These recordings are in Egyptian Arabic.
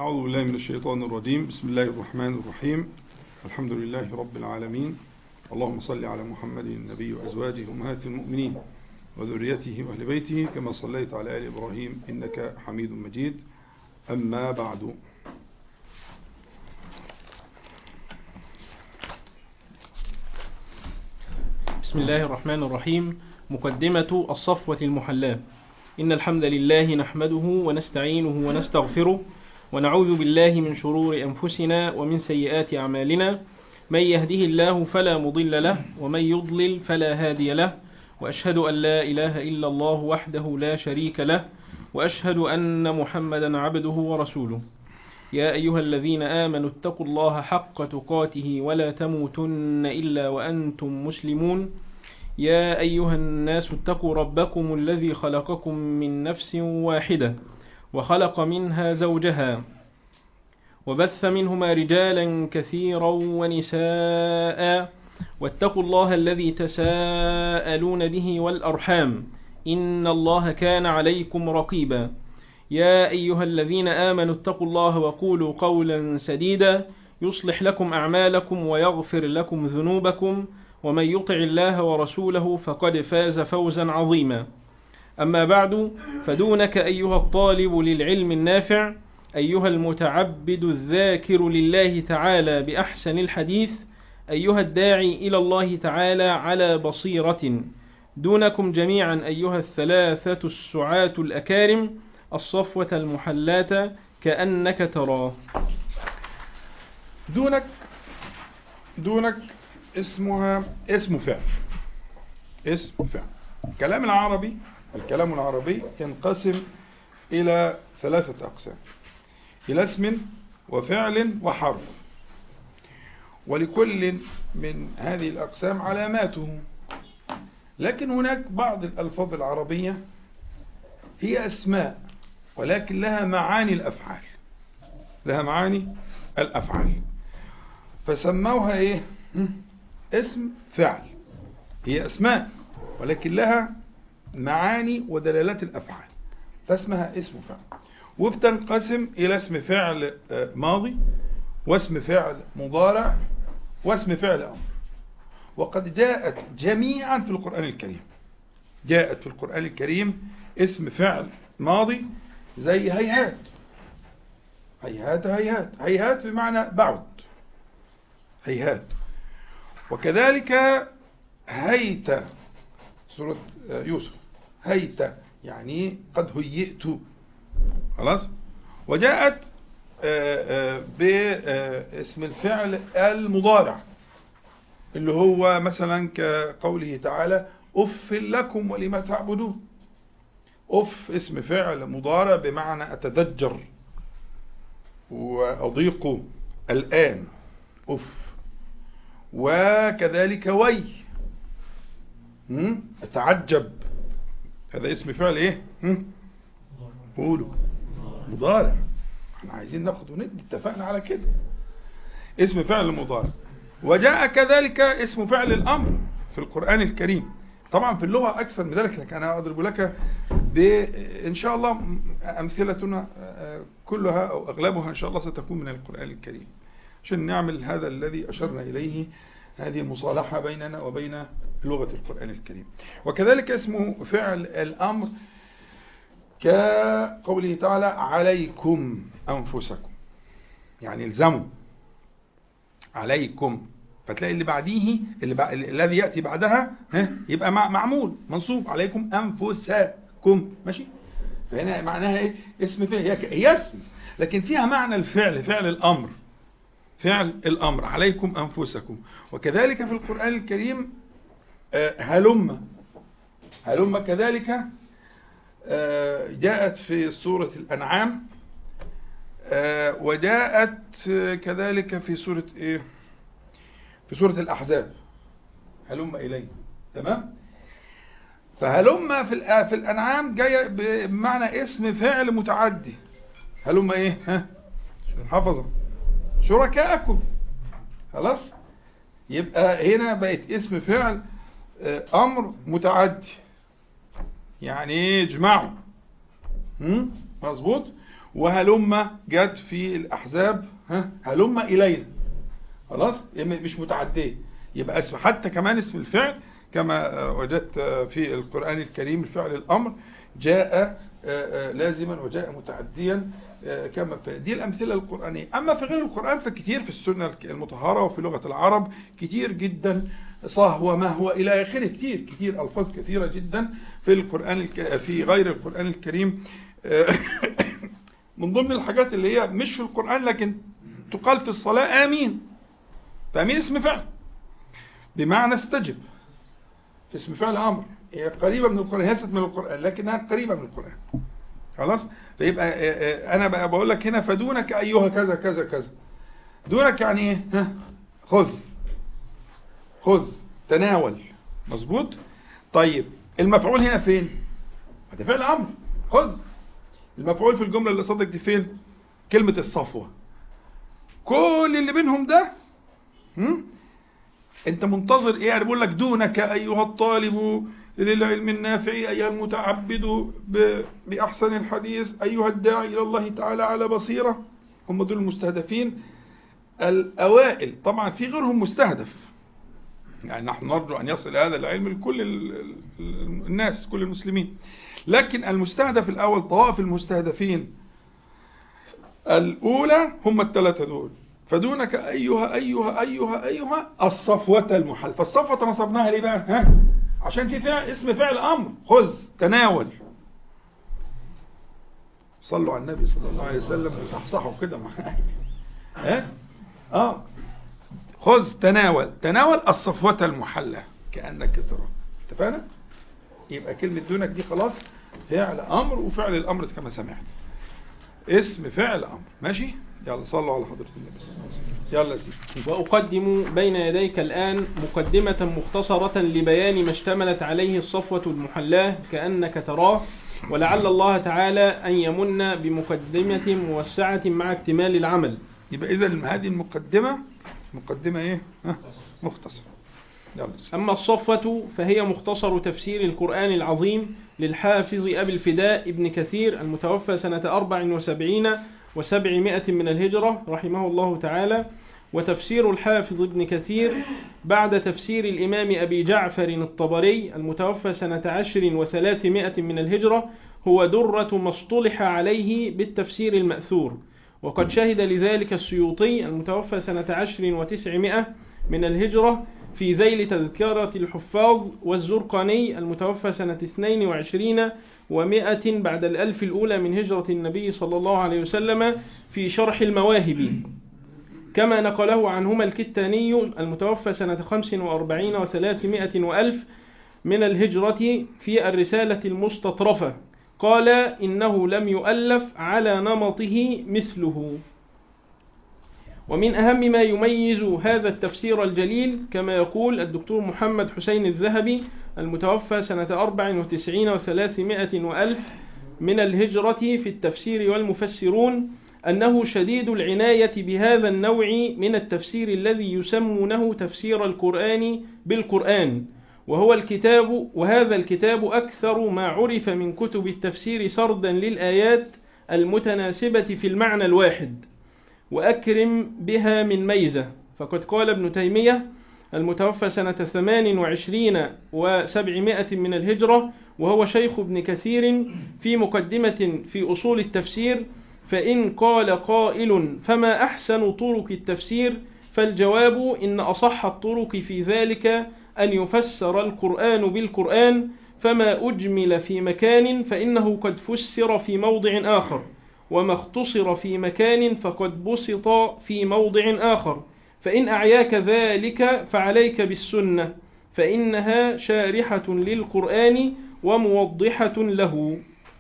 أعوذ بالله من الشيطان الرجيم بسم الله الرحمن الرحيم الحمد لله رب العالمين اللهم صل على محمد النبي وأزواجه أمهات المؤمنين وذريته وأهل بيته كما صليت على آل إبراهيم إنك حميد مجيد أما بعد بسم الله الرحمن الرحيم مقدمة الصفوة المحلاة إن الحمد لله نحمده ونستعينه ونستغفره ونعوذ بالله من شرور أنفسنا ومن سيئات أعمالنا من يهده الله فلا مضل له ومن يضلل فلا هادي له وأشهد أن لا إله إلا الله وحده لا شريك له وأشهد أن محمدا عبده ورسوله يا أيها الذين آمنوا اتقوا الله حق تقاته ولا تموتن إلا وأنتم مسلمون يا أيها الناس اتقوا ربكم الذي خلقكم من نفس واحدة وخلق منها زوجها وبث منهما رجالا كثيرا ونساء واتقوا الله الذي تساءلون به والأرحام إن الله كان عليكم رقيبا يا أيها الذين آمنوا اتقوا الله وقولوا قولا سديدا يصلح لكم أعمالكم ويغفر لكم ذنوبكم ومن يطع الله ورسوله فقد فاز فوزا عظيما أما بعد فدونك أيها الطالب للعلم النافع أيها المتعبد الذاكر لله تعالى بأحسن الحديث أيها الداعي إلى الله تعالى على بصيرة دونكم جميعا أيها الثلاثة السعاة الأكارم الصفوة المحلاة كأنك تراه دونك دونك اسمها اسم فعل اسم فعل الكلام العربي الكلام العربي ينقسم إلى ثلاثة أقسام إلى اسم وفعل وحرف ولكل من هذه الأقسام علاماته لكن هناك بعض الألفاظ العربية هي أسماء ولكن لها معاني الأفعال لها معاني الأفعال فسموها إيه اسم فعل هي أسماء ولكن لها معاني ودلالات الأفعال فاسمها اسم فعل وبتنقسم إلى اسم فعل ماضي واسم فعل مضارع واسم فعل أمر وقد جاءت جميعا في القرآن الكريم جاءت في القرآن الكريم اسم فعل ماضي زي هيهات هيهات هيهات هيهات بمعنى بعد هيهات وكذلك هيت سورة يوسف هيت يعني قد هيئت خلاص وجاءت باسم الفعل المضارع اللي هو مثلا كقوله تعالى أف لكم ولما تعبدون أف اسم فعل مضارع بمعنى أتدجر وأضيق الآن أف وكذلك وي أتعجب هذا اسم فعل ايه قولوا مضارع احنا عايزين ناخد وندي اتفقنا على كده اسم فعل المضارع وجاء كذلك اسم فعل الامر في القرآن الكريم طبعا في اللغة اكثر من ذلك لكن انا اضرب لك ان شاء الله امثلتنا كلها او اغلبها ان شاء الله ستكون من القرآن الكريم عشان نعمل هذا الذي اشرنا اليه هذه المصالحة بيننا وبين لغة القرآن الكريم وكذلك اسمه فعل الأمر كقوله تعالى عليكم أنفسكم يعني الزموا عليكم فتلاقي اللي بعديه اللي بع... الذي يأتي بعدها ها يبقى مع... معمول منصوب عليكم أنفسكم ماشي فهنا معناها ايه اسم فعل هي, هي اسم لكن فيها معنى الفعل فعل الأمر فعل الأمر عليكم أنفسكم وكذلك في القرآن الكريم هلم هلم كذلك جاءت في سورة الأنعام وجاءت كذلك في سورة إيه في سورة الأحزاب هلم إليه تمام فهلم في في الأنعام جاية بمعنى اسم فعل متعدي هلم إيه ها حفظه شركاءكم خلاص يبقى هنا بقت اسم فعل امر متعدي يعني ايه اجمعوا مظبوط وهلم جت في الأحزاب ها هلم إلينا خلاص مش متعدية يبقى اسم حتى كمان اسم الفعل كما وجدت في القرآن الكريم الفعل الأمر جاء لازما وجاء متعديا كما في دي الأمثلة القرآنية أما في غير القرآن فكتير في السنة المطهرة وفي لغة العرب كتير جدا صهو ما هو إلى آخره كتير كتير ألفاظ كثيرة جدا في القرآن في غير القرآن الكريم من ضمن الحاجات اللي هي مش في القرآن لكن تقال في الصلاة آمين فأمين اسم فعل بمعنى استجب في اسم فعل أمر هي قريبة من القرآن هي من القرآن لكنها قريبة من القرآن خلاص فيبقى أنا بقى بقول لك هنا فدونك أيها كذا كذا كذا دونك يعني ايه ها خذ خذ تناول مظبوط طيب المفعول هنا فين ده فعل أمر خذ المفعول في الجملة اللي صدق دي فين كلمة الصفوة كل اللي بينهم ده هم؟ انت منتظر ايه يعني بقول لك دونك ايها الطالب للعلم النافع ايها المتعبد باحسن الحديث ايها الداعي الى الله تعالى على بصيرة هم دول المستهدفين الاوائل طبعا في غيرهم مستهدف يعني نحن نرجو ان يصل هذا العلم لكل الناس كل المسلمين لكن المستهدف الاول طوائف المستهدفين الاولى هم الثلاثه دول فدونك أيها أيها أيها أيها الصفوة المحل فالصفوة نصبناها ليه بقى ها؟ عشان في فعل اسم فعل أمر خذ تناول صلوا على النبي صلى الله عليه وسلم وصحصحوا كده معايا ها اه خذ تناول تناول الصفوة المحلة كأنك ترى اتفقنا يبقى كلمة دونك دي خلاص فعل أمر وفعل الأمر كما سمعت اسم فعل أمر ماشي يلا صلوا على حضرة النبي صلى الله عليه وسلم يلا سيدي وأقدم بين يديك الآن مقدمة مختصرة لبيان ما اشتملت عليه الصفوة المحلاة كأنك تراه ولعل الله تعالى أن يمن بمقدمة موسعة مع اكتمال العمل يبقى إذا هذه المقدمة مقدمة إيه ها مختصرة يلا سيدي. أما الصفوة فهي مختصر تفسير القرآن العظيم للحافظ أبي الفداء ابن كثير المتوفى سنة 74 وسبعمائة من الهجرة رحمه الله تعالى وتفسير الحافظ ابن كثير بعد تفسير الإمام أبي جعفر الطبري المتوفى سنة عشر وثلاثمائة من الهجرة هو درة ما اصطلح عليه بالتفسير المأثور وقد شهد لذلك السيوطي المتوفى سنة عشر وتسعمائة من الهجرة في ذيل تذكرة الحفاظ والزرقاني المتوفى سنة 22 ومائة بعد الألف الأولى من هجرة النبي صلى الله عليه وسلم في شرح المواهب كما نقله عنهما الكتاني المتوفى سنة 45 وثلاثمائة وألف من الهجرة في الرسالة المستطرفة قال إنه لم يؤلف على نمطه مثله ومن أهم ما يميز هذا التفسير الجليل كما يقول الدكتور محمد حسين الذهبي المتوفى سنة 94 وثلاثمائة وألف من الهجرة في التفسير والمفسرون أنه شديد العناية بهذا النوع من التفسير الذي يسمونه تفسير القرآن بالقرآن وهو الكتاب وهذا الكتاب أكثر ما عرف من كتب التفسير سردا للآيات المتناسبة في المعنى الواحد وأكرم بها من ميزة فقد قال ابن تيمية المتوفى سنة 28 وسبعمائة من الهجرة وهو شيخ ابن كثير في مقدمة في أصول التفسير فإن قال قائل فما أحسن طرق التفسير فالجواب إن أصح الطرق في ذلك أن يفسر القرآن بالقرآن فما أجمل في مكان فإنه قد فسر في موضع آخر وما اختصر في مكان فقد بسط في موضع آخر فإن أعياك ذلك فعليك بالسنة فإنها شارحة للقرآن وموضحة له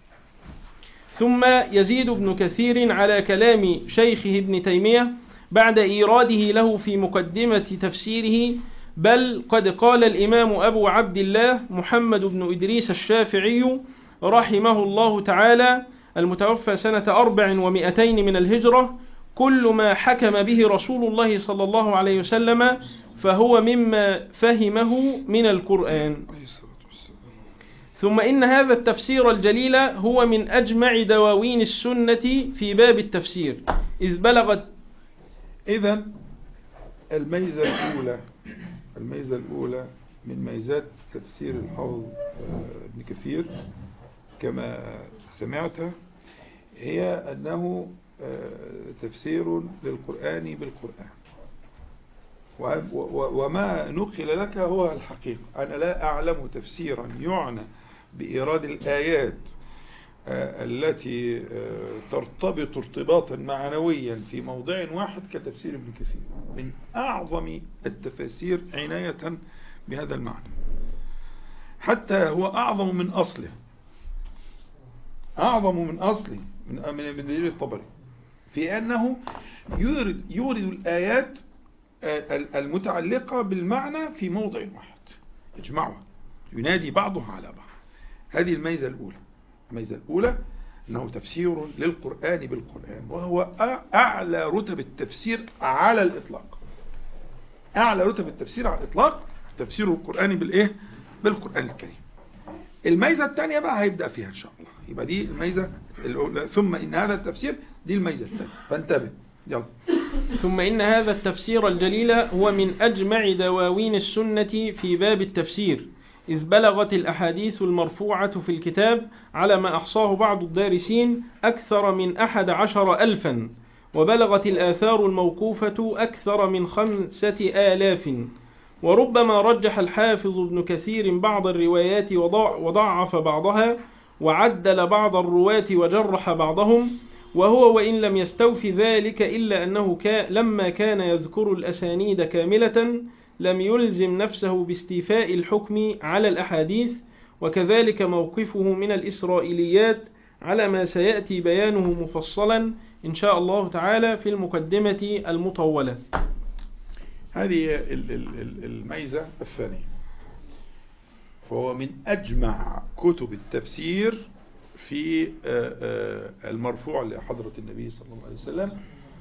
ثم يزيد ابن كثير على كلام شيخه ابن تيمية بعد إيراده له في مقدمة تفسيره بل قد قال الإمام أبو عبد الله محمد بن إدريس الشافعي رحمه الله تعالى المتوفى سنة أربع ومئتين من الهجرة كل ما حكم به رسول الله صلى الله عليه وسلم فهو مما فهمه من القرآن ثم إن هذا التفسير الجليل هو من أجمع دواوين السنة في باب التفسير إذ بلغت إذا الميزة الأولى الميزة الأولى من ميزات تفسير الحافظ آه، ابن كثير كما سمعت هي أنه آه، تفسير للقرآن بالقرآن و- و- وما نقل لك هو الحقيقة أنا لا أعلم تفسيرا يعنى بإيراد الآيات آه، التي آه، ترتبط ارتباطا معنويا في موضع واحد كتفسير ابن كثير من أعظم التفاسير عناية بهذا المعنى حتى هو أعظم من أصله أعظم من أصله من من من دليل الطبري في أنه يورد, يورد الآيات آه، المتعلقة بالمعنى في موضع واحد يجمعها ينادي بعضها على بعض هذه الميزة الأولى الميزة الأولى أنه تفسير للقرآن بالقرآن وهو أ- أعلى رتب التفسير على الإطلاق أعلى رتب التفسير على الإطلاق تفسير القرآن بالإيه؟ بالقرآن الكريم الميزة الثانية بقى هيبدأ فيها إن شاء الله يبقى دي الميزة الأولى ثم إن هذا التفسير دي الميزة الثانية فانتبه يلا ثم إن هذا التفسير الجليل هو من أجمع دواوين السنة في باب التفسير إذ بلغت الأحاديث المرفوعة في الكتاب على ما أحصاه بعض الدارسين أكثر من أحد عشر ألفا وبلغت الآثار الموقوفة أكثر من خمسة آلاف وربما رجح الحافظ ابن كثير بعض الروايات وضع وضعف بعضها وعدل بعض الرواة وجرح بعضهم وهو وإن لم يستوفي ذلك إلا أنه كا لما كان يذكر الأسانيد كاملة لم يلزم نفسه باستيفاء الحكم على الأحاديث وكذلك موقفه من الإسرائيليات على ما سيأتي بيانه مفصلا إن شاء الله تعالى في المقدمة المطولة هذه ال- ال- ال- الميزة الثانية فهو من أجمع كتب التفسير في آه، آه، المرفوع لحضرة النبي صلى الله عليه وسلم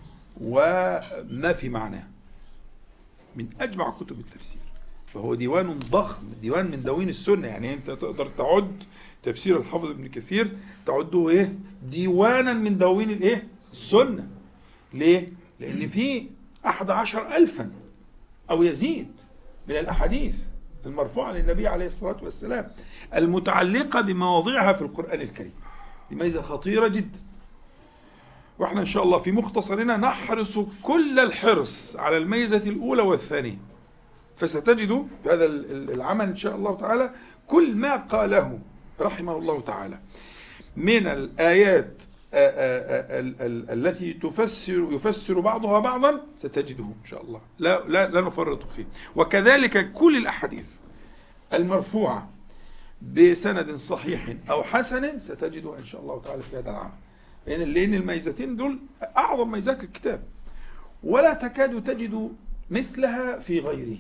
وما في معناه من أجمع كتب التفسير فهو ديوان ضخم ديوان من دواوين السنة يعني أنت تقدر تعد تفسير الحافظ ابن كثير تعده إيه ديوانا من دواوين الإيه السنة ليه لأن في أحد عشر ألفا أو يزيد من الأحاديث المرفوعة للنبي عليه الصلاة والسلام المتعلقة بمواضيعها في القرآن الكريم دي ميزة خطيرة جدا واحنا ان شاء الله في مختصرنا نحرص كل الحرص على الميزة الاولى والثانية فستجد في هذا ال- ال- العمل ان شاء الله تعالى كل ما قاله رحمه الله تعالى من الآيات آ- آ- آ- ال- ال- التي تفسر يفسر بعضها بعضا ستجده إن شاء الله لا, لا, لا نفرط فيه وكذلك كل الأحاديث المرفوعة بسند صحيح أو حسن ستجده إن شاء الله تعالى في هذا العمل لأن لأن الميزتين دول أعظم ميزات الكتاب ولا تكاد تجد مثلها في غيره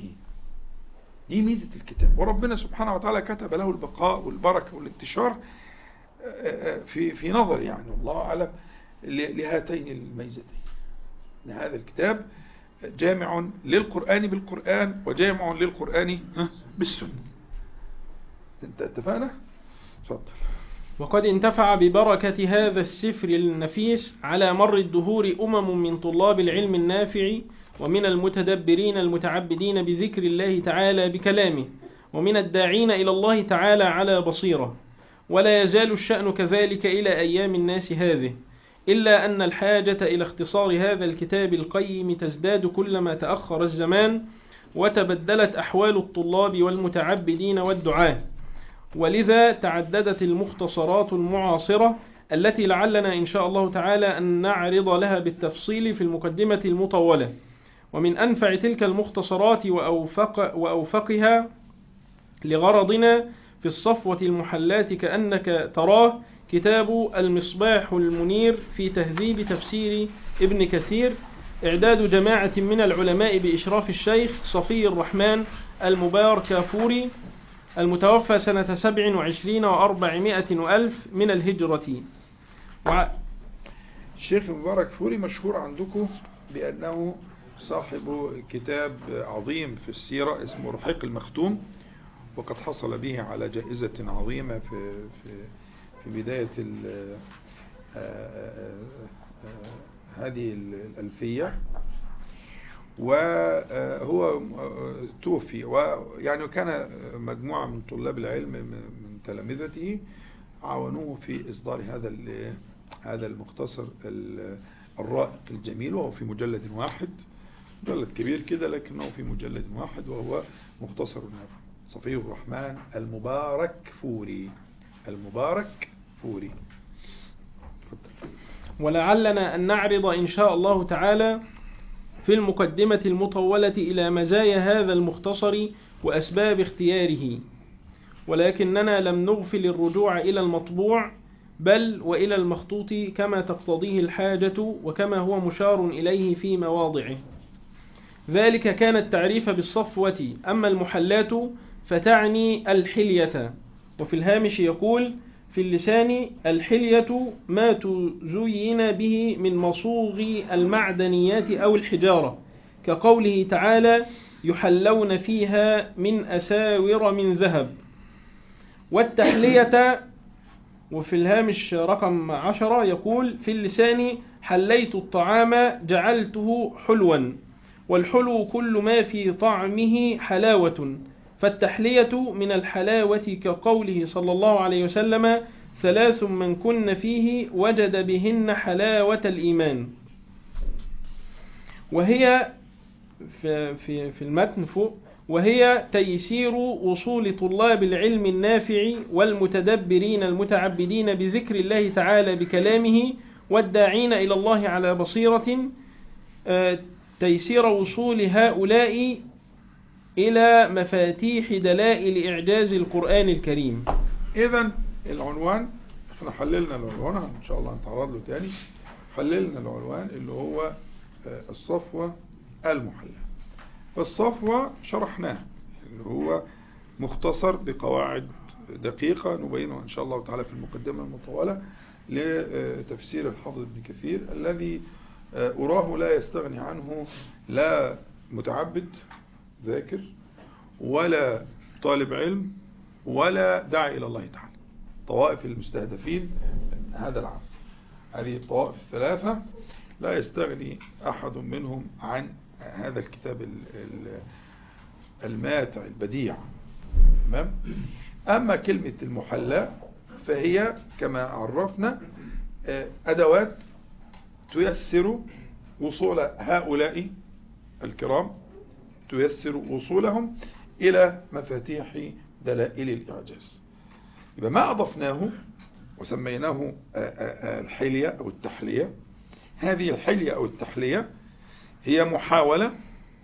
دي ميزة الكتاب وربنا سبحانه وتعالى كتب له البقاء والبركة والانتشار في في نظر يعني والله أعلم لهاتين الميزتين إن هذا الكتاب جامع للقرآن بالقرآن وجامع للقرآن بالسنة انت اتفقنا؟ اتفضل وقد انتفع ببركة هذا السفر النفيس على مر الدهور أمم من طلاب العلم النافع ومن المتدبرين المتعبدين بذكر الله تعالى بكلامه ومن الداعين إلى الله تعالى على بصيرة ولا يزال الشأن كذلك إلى أيام الناس هذه إلا أن الحاجة إلى اختصار هذا الكتاب القيم تزداد كلما تأخر الزمان وتبدلت أحوال الطلاب والمتعبدين والدعاة ولذا تعددت المختصرات المعاصرة التي لعلنا إن شاء الله تعالى أن نعرض لها بالتفصيل في المقدمة المطولة ومن أنفع تلك المختصرات وأوفق وأوفقها لغرضنا في الصفوة المحلات كأنك تراه كتاب المصباح المنير في تهذيب تفسير ابن كثير إعداد جماعة من العلماء بإشراف الشيخ صفي الرحمن المبارك كافوري المتوفى سنة سبع وعشرين وأربعمائة وألف من الهجرة وع... الشيخ مبارك فوري مشهور عندكم بأنه صاحب كتاب عظيم في السيرة اسمه رحيق المختوم وقد حصل به على جائزة عظيمة في في في بداية ال- آه، آه، آه، هذه الألفية وهو توفي ويعني كان مجموعة من طلاب العلم من تلامذته عاونوه في إصدار هذا ال- هذا المختصر ال- الرائق الجميل وهو في مجلد واحد مجلد كبير كده لكنه في مجلد واحد وهو مختصر النافع صفي الرحمن المبارك فوري المبارك فوري تفضل. ولعلنا أن نعرض إن شاء الله تعالى في المقدمة المطولة إلى مزايا هذا المختصر وأسباب اختياره ولكننا لم نغفل الرجوع إلى المطبوع بل وإلى المخطوط كما تقتضيه الحاجة وكما هو مشار إليه في مواضعه ذلك كان التعريف بالصفوة أما المحلات فتعني الحلية وفي الهامش يقول في اللسان الحلية ما تزين به من مصوغ المعدنيات أو الحجارة كقوله تعالى يحلون فيها من أساور من ذهب والتحلية وفي الهامش رقم عشرة يقول في اللسان حليت الطعام جعلته حلوا والحلو كل ما في طعمه حلاوة فالتحلية من الحلاوة كقوله صلى الله عليه وسلم ثلاث من كن فيه وجد بهن حلاوة الإيمان وهي في, في, في المتن فوق وهي تيسير وصول طلاب العلم النافع والمتدبرين المتعبدين بذكر الله تعالى بكلامه والداعين إلى الله على بصيرة آه، تيسير وصول هؤلاء إلى مفاتيح دلائل إعجاز القرآن الكريم إذا العنوان احنا حللنا العنوان ان شاء الله هنتعرض له تاني حللنا العنوان اللي هو آه، الصفوة المحلى فالصفوة شرحناه اللي هو مختصر بقواعد دقيقة نبينها إن شاء الله تعالى في المقدمة المطولة لتفسير الحافظ ابن كثير الذي آه، أراه لا يستغني عنه لا متعبد ذاكر ولا طالب علم ولا داعي إلى الله تعالى طوائف المستهدفين من هذا العام هذه الطوائف الثلاثة لا يستغني أحد منهم عن هذا الكتاب ال- ال- الماتع البديع تمام أما كلمة المحلى فهي كما عرفنا آه، أدوات تيسر وصول هؤلاء الكرام تيسر وصولهم إلى مفاتيح دلائل الإعجاز يبقى ما أضفناه وسميناه آه، آه، آه، الحلية أو التحلية هذه الحلية أو التحلية هي محاولة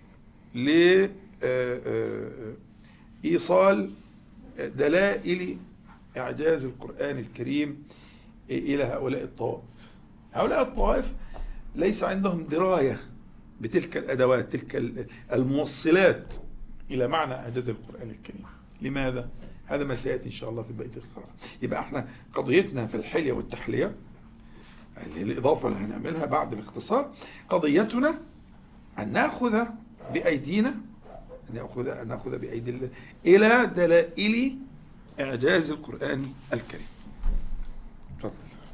لإيصال دلائل إعجاز القرآن الكريم إلى هؤلاء الطوائف هؤلاء الطوائف ليس عندهم دراية بتلك الأدوات تلك الموصلات إلى معنى إعجاز القرآن الكريم لماذا؟ هذا ما سيأتي إن شاء الله في بقية القراءة يبقى احنا قضيتنا في الحلية والتحلية اللي هي الإضافة اللي هنعملها بعد الاختصار قضيتنا أن نأخذ بأيدينا أن نأخذ, أن نأخذ بأيدي الله إلى دلائل إعجاز القرآن الكريم تفضل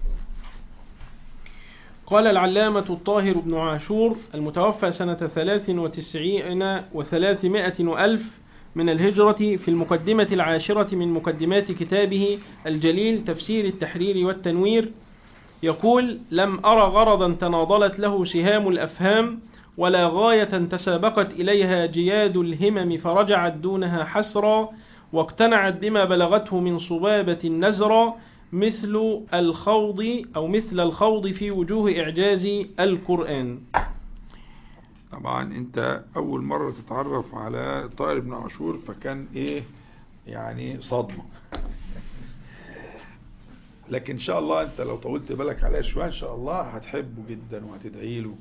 قال العلامة الطاهر بن عاشور المتوفى سنة ثلاث وتسعين وثلاثمائة وألف من الهجرة في المقدمة العاشرة من مقدمات كتابه الجليل تفسير التحرير والتنوير يقول لم أرى غرضا تناضلت له سهام الأفهام ولا غاية تسابقت إليها جياد الهمم فرجعت دونها حسرا واقتنعت بما بلغته من صبابة النزرة مثل الخوض أو مثل الخوض في وجوه إعجاز القرآن طبعا انت اول مرة تتعرف على طائر بن عاشور فكان ايه يعني صدمة لكن ان شاء الله انت لو طولت بالك عليه شوية ان شاء الله هتحبه جدا وهتدعي له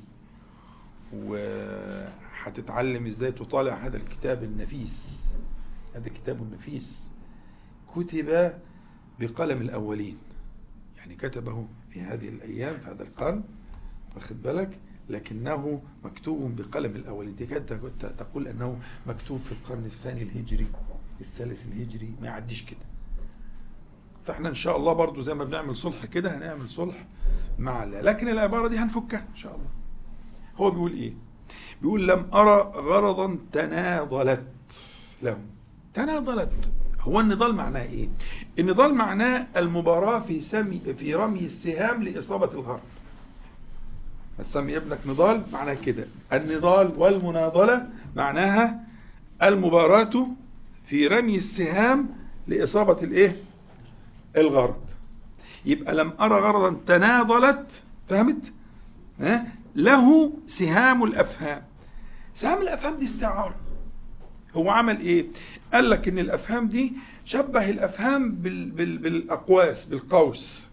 وهتتعلم ازاي تطالع هذا الكتاب النفيس هذا كتاب نفيس كتب بقلم الاولين يعني كتبه في هذه الايام في هذا القرن واخد بالك لكنه مكتوب بقلم الأولين دي كانت تقول أنه مكتوب في القرن الثاني الهجري الثالث الهجري ما يعديش كده فاحنا ان شاء الله برضو زي ما بنعمل صلح كده هنعمل صلح مع الله لكن العبارة دي هنفكها ان شاء الله هو بيقول ايه بيقول لم ارى غرضا تناضلت له تناضلت هو النضال معناه ايه النضال معناه المباراة في سمي في رمي السهام لإصابة الغرب فسمي ابنك نضال معناه كده النضال والمناضلة معناها المباراة في رمي السهام لإصابة الايه الغرض يبقى لم أرى غرضا تناضلت فهمت ها؟ له سهام الأفهام سهام الأفهام دي استعارة هو عمل ايه قال لك ان الافهام دي شبه الافهام بال بال بالاقواس بالقوس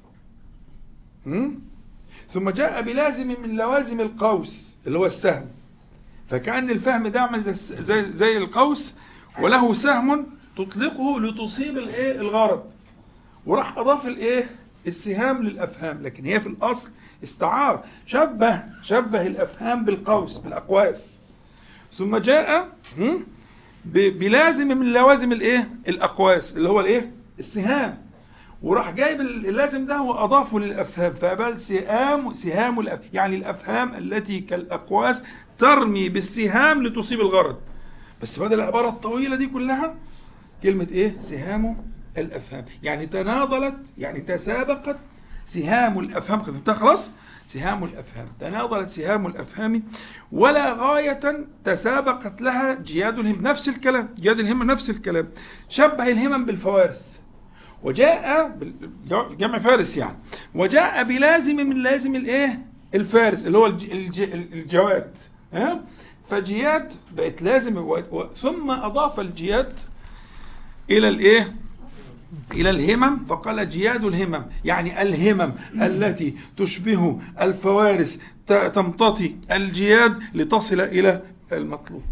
م? ثم جاء بلازم من لوازم القوس اللي هو السهم فكأن الفهم ده عمل زي, زي, زي القوس وله سهم تطلقه لتصيب الايه الغرض وراح اضاف الايه السهام للافهام لكن هي في الاصل استعار شبه شبه الافهام بالقوس بالاقواس ثم جاء م? بلازم من لوازم الايه الاقواس اللي هو الايه السهام وراح جايب اللازم ده واضافه للافهام فقال سهام سهام الأفهام يعني الافهام التي كالاقواس ترمي بالسهام لتصيب الغرض بس بدل العباره الطويله دي كلها كلمه ايه سهام الافهام يعني تناضلت يعني تسابقت سهام الافهام فهمتها خلاص سهام الأفهام تناضلت سهام الأفهام ولا غاية تسابقت لها جياد الهم نفس الكلام جياد الهمم نفس الكلام شبه الهمم بالفوارس وجاء جمع فارس يعني وجاء بلازم من لازم الايه الفارس اللي هو الج... الجواد ها فجياد بقت لازم و... ثم أضاف الجياد إلى الايه إلى الهمم فقال جياد الهمم يعني الهمم التي تشبه الفوارس تمتطي الجياد لتصل إلى المطلوب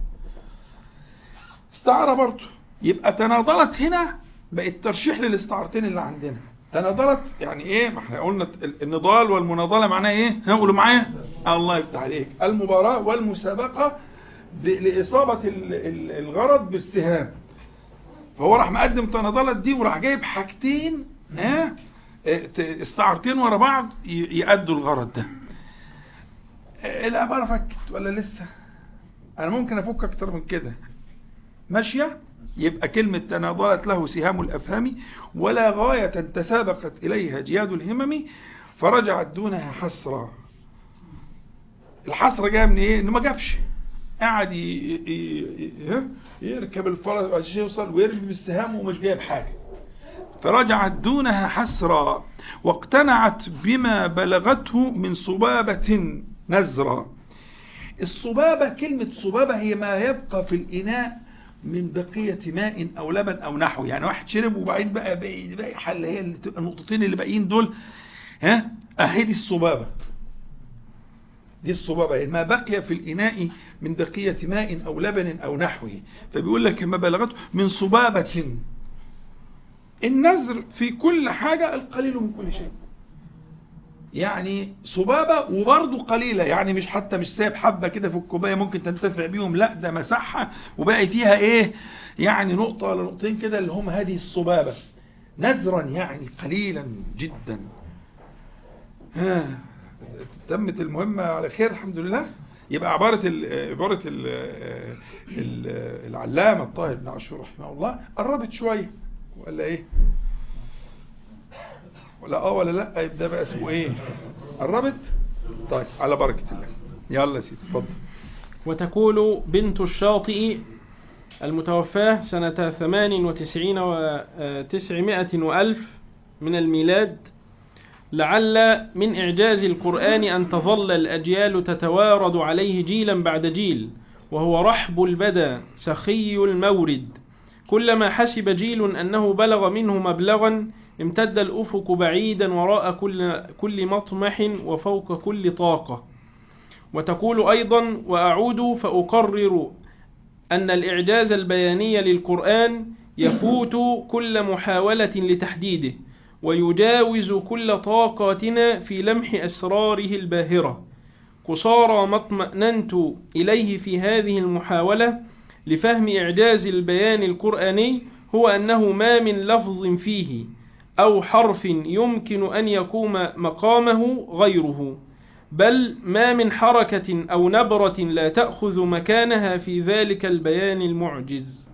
استعارة برضه يبقى تناضلت هنا بقت ترشيح للاستعارتين اللي عندنا تناضلت يعني ايه ما احنا قلنا النضال والمناضله معناها ايه هنقولوا معايا الله يفتح عليك المباراه والمسابقه لاصابه الغرض بالسهام فهو راح مقدم تناضلت دي وراح جايب حاجتين ها استعارتين ورا بعض يأدوا الغرض ده العبارة فكت ولا لسه انا ممكن افك اكتر من كده ماشية يبقى كلمة تناضلت له سهام الافهام ولا غاية تسابقت اليها جياد الهمم فرجعت دونها حسرة الحسرة جاية من ايه انه ما جابش قاعد يركب الفرس عشان يوصل ويرمي بالسهام ومش جايب حاجة فرجعت دونها حسرا واقتنعت بما بلغته من صبابة نزرا الصبابة كلمة صبابة هي ما يبقى في الإناء من بقية ماء أو لبن أو نحو يعني واحد شرب وبعدين بقى باقي باقي حل هي النقطتين اللي باقيين دول ها أهي دي الصبابة دي الصبابة ما بقي في الإناء من بقية ماء أو لبن أو نحوه فبيقول لك ما بلغته من صبابة النزر في كل حاجة القليل من كل شيء يعني صبابة وبرضه قليلة يعني مش حتى مش سايب حبة كده في الكوباية ممكن تنتفع بيهم لا ده مسحها وباقي فيها ايه يعني نقطة ولا نقطتين كده اللي هم هذه الصبابة نزرا يعني قليلا جدا ها تمت المهمة على خير الحمد لله يبقى عبارة ال عبارة ال ال العلامة الطاهر بن عاشور رحمه الله قربت شوية ولا ايه ولا اه ولا لا يبقى بقى اسمه ايه قربت طيب على بركة الله يلا يا سيدي اتفضل وتقول بنت الشاطئ المتوفاة سنة ثمان وتسعين وتسعمائة وألف من الميلاد لعل من إعجاز القرآن أن تظل الأجيال تتوارد عليه جيلا بعد جيل وهو رحب البدى سخي المورد كلما حسب جيل أنه بلغ منه مبلغا امتد الأفق بعيدا وراء كل, كل مطمح وفوق كل طاقة وتقول أيضا وأعود فأقرر أن الإعجاز البياني للقرآن يفوت كل محاولة لتحديده ويجاوز كل طاقاتنا في لمح أسراره الباهرة قصارى ما اطمأننت إليه في هذه المحاولة لفهم إعجاز البيان القرآني هو أنه ما من لفظ فيه أو حرف يمكن أن يقوم مقامه غيره بل ما من حركة أو نبرة لا تأخذ مكانها في ذلك البيان المعجز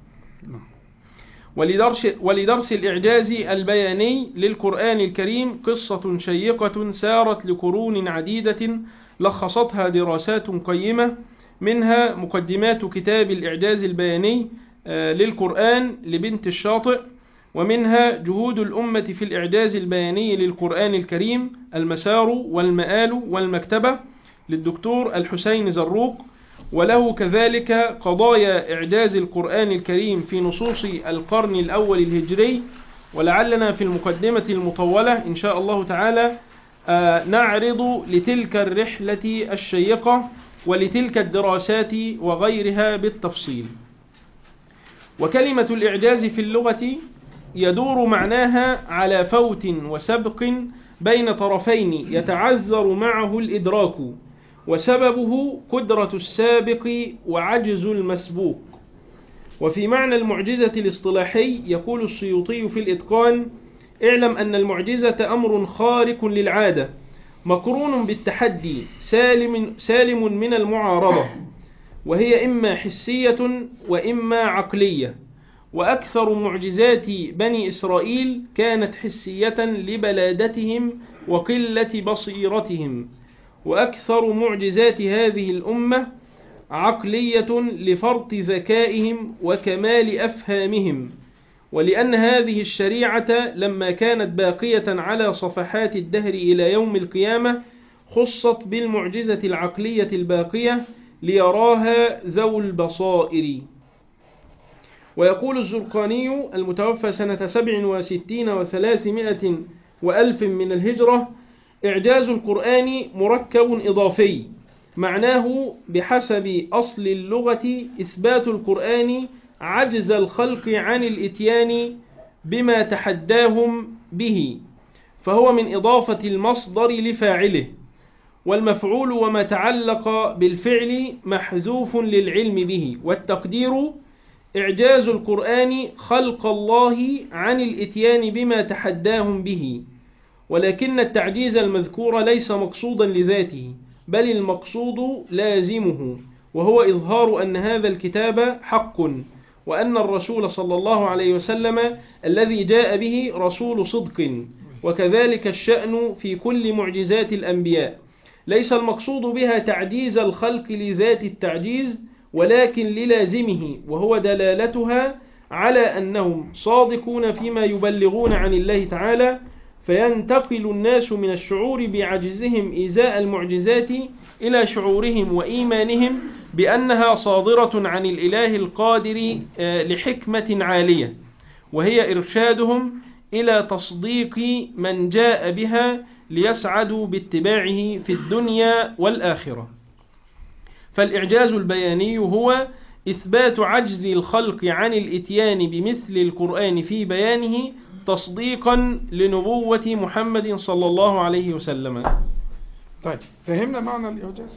ولدرس, ولدرس الإعجاز البياني للقرآن الكريم قصة شيقة سارت لقرون عديدة لخصتها دراسات قيمة منها مقدمات كتاب الإعجاز البياني آه، للقرآن لبنت الشاطئ ومنها جهود الأمة في الإعجاز البياني للقرآن الكريم المسار والمآل والمكتبة للدكتور الحسين زروق وله كذلك قضايا إعجاز القرآن الكريم في نصوص القرن الأول الهجري ولعلنا في المقدمة المطولة إن شاء الله تعالى آه، نعرض لتلك الرحلة الشيقة ولتلك الدراسات وغيرها بالتفصيل وكلمة الإعجاز في اللغة يدور معناها على فوت وسبق بين طرفين يتعذر معه الإدراك وسببه قدرة السابق وعجز المسبوق وفي معنى المعجزة الاصطلاحي يقول السيوطي في الإتقان اعلم أن المعجزة أمر خارق للعادة مقرون بالتحدي سالم, سالم من المعارضة وهي إما حسية وإما عقلية وأكثر معجزات بني إسرائيل كانت حسية لبلادتهم وقلة بصيرتهم وأكثر معجزات هذه الأمة عقلية لفرط ذكائهم وكمال أفهامهم ولأن هذه الشريعة لما كانت باقية على صفحات الدهر إلى يوم القيامة خصت بالمعجزة العقلية الباقية ليراها ذو البصائر ويقول الزرقاني المتوفى سنة سبع وستين وثلاثمائة وألف من الهجرة إعجاز القرآن مركب إضافي معناه بحسب أصل اللغة إثبات القرآن عجز الخلق عن الإتيان بما تحداهم به فهو من إضافة المصدر لفاعله والمفعول وما تعلق بالفعل محذوف للعلم به والتقدير إعجاز القرآن خلق الله عن الإتيان بما تحداهم به ولكن التعجيز المذكور ليس مقصودا لذاته بل المقصود لازمه وهو إظهار أن هذا الكتاب حق وأن الرسول صلى الله عليه وسلم الذي جاء به رسول صدق وكذلك الشأن في كل معجزات الأنبياء ليس المقصود بها تعجيز الخلق لذات التعجيز ولكن للازمه وهو دلالتها على أنهم صادقون فيما يبلغون عن الله تعالى فينتقل الناس من الشعور بعجزهم إزاء المعجزات إلى شعورهم وإيمانهم بأنها صادرة عن الإله القادر آه، لحكمة عالية وهي إرشادهم إلى تصديق من جاء بها ليسعدوا باتباعه في الدنيا والآخرة فالإعجاز البياني هو إثبات عجز الخلق عن الإتيان بمثل القرآن في بيانه تصديقا لنبوة محمد صلى الله عليه وسلم طيب فهمنا معنى الإعجاز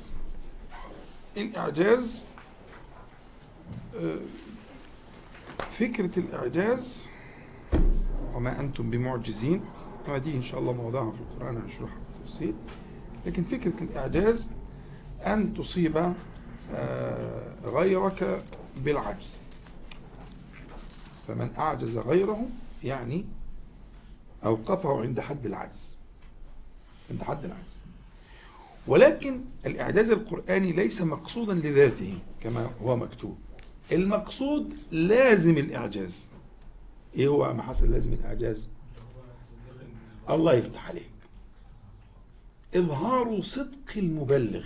الإعجاز آه، فكرة الإعجاز وما أنتم بمعجزين هذه إن شاء الله موضوعها في القرآن هنشرحها بالتفصيل لكن فكرة الإعجاز أن تصيب آه، غيرك بالعجز فمن أعجز غيره يعني أوقفه عند حد العجز عند حد العجز ولكن الإعجاز القرآني ليس مقصودا لذاته كما هو مكتوب المقصود لازم الإعجاز إيه هو ما حصل لازم الإعجاز الله يفتح عليك إظهار صدق المبلغ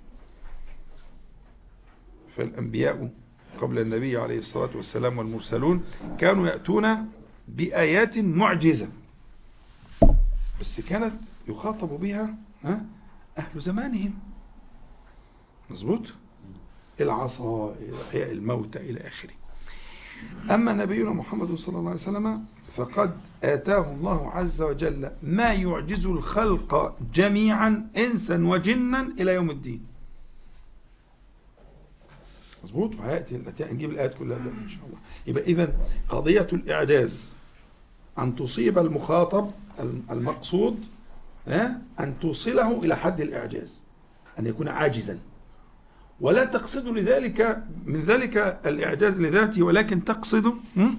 فالأنبياء قبل النبي عليه الصلاة والسلام والمرسلون كانوا يأتون بآيات معجزة بس كانت يخاطب بها أهل زمانهم مظبوط العصا إحياء الموتى إلى آخره أما نبينا محمد صلى الله عليه وسلم فقد آتاه الله عز وجل ما يعجز الخلق جميعا إنسا وجنا إلى يوم الدين مظبوط وهياتي الآتي- نجيب الايات كلها دلوقتي ان شاء الله يبقى اذا قضيه الاعجاز ان تصيب المخاطب الم- المقصود ها، ان توصله الى حد الاعجاز ان يكون عاجزا ولا تقصد لذلك من ذلك الاعجاز لذاته ولكن تقصد م?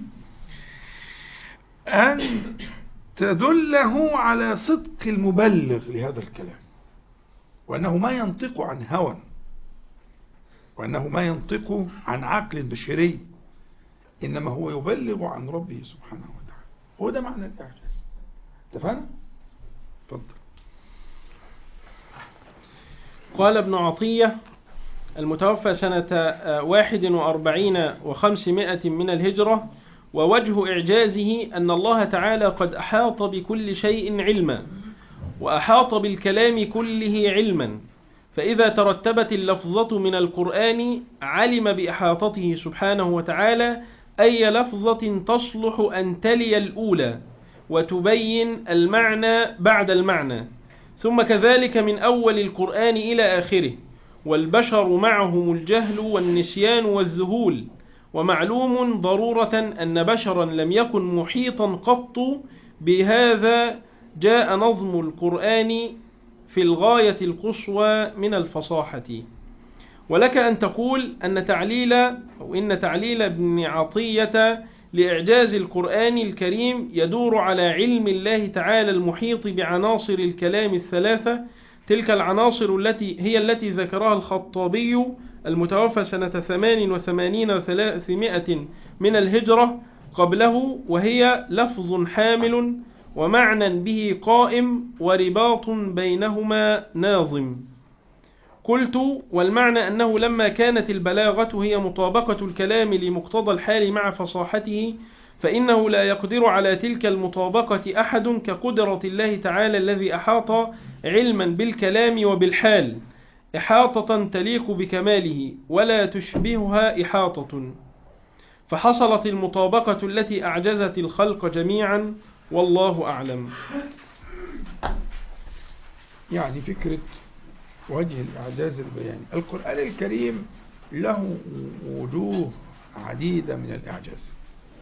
ان تدله على صدق المبلغ لهذا الكلام وانه ما ينطق عن هوى وأنه ما ينطق عن عقل بشري إنما هو يبلغ عن ربه سبحانه وتعالى هو ده معنى الإعجاز اتفقنا؟ اتفضل قال ابن عطية المتوفى سنة آه، واحد وأربعين وخمسمائة من الهجرة ووجه إعجازه أن الله تعالى قد أحاط بكل شيء علما وأحاط بالكلام كله علما فإذا ترتبت اللفظة من القرآن علم بإحاطته سبحانه وتعالى أي لفظة تصلح أن تلي الأولى وتبين المعنى بعد المعنى ثم كذلك من أول القرآن إلى آخره والبشر معهم الجهل والنسيان والذهول ومعلوم ضرورة أن بشرا لم يكن محيطا قط بهذا جاء نظم القرآن في الغاية القصوى من الفصاحة ولك أن تقول أن تعليل أو إن تعليل ابن عطية لإعجاز القرآن الكريم يدور على علم الله تعالى المحيط بعناصر الكلام الثلاثة تلك العناصر التي هي التي ذكرها الخطابي المتوفى سنة ثمان وثمانين وثلاثمائة من الهجرة قبله وهي لفظ حامل ومعنى به قائم ورباط بينهما ناظم قلت والمعنى أنه لما كانت البلاغة هي مطابقة الكلام لمقتضى الحال مع فصاحته فإنه لا يقدر على تلك المطابقة أحد كقدرة الله تعالى الذي أحاط علما بالكلام وبالحال إحاطة تليق بكماله ولا تشبهها إحاطة فحصلت المطابقة التي أعجزت الخلق جميعا والله أعلم يعني فكرة وجه الإعجاز البياني القرآن الكريم له وجوه عديدة من الإعجاز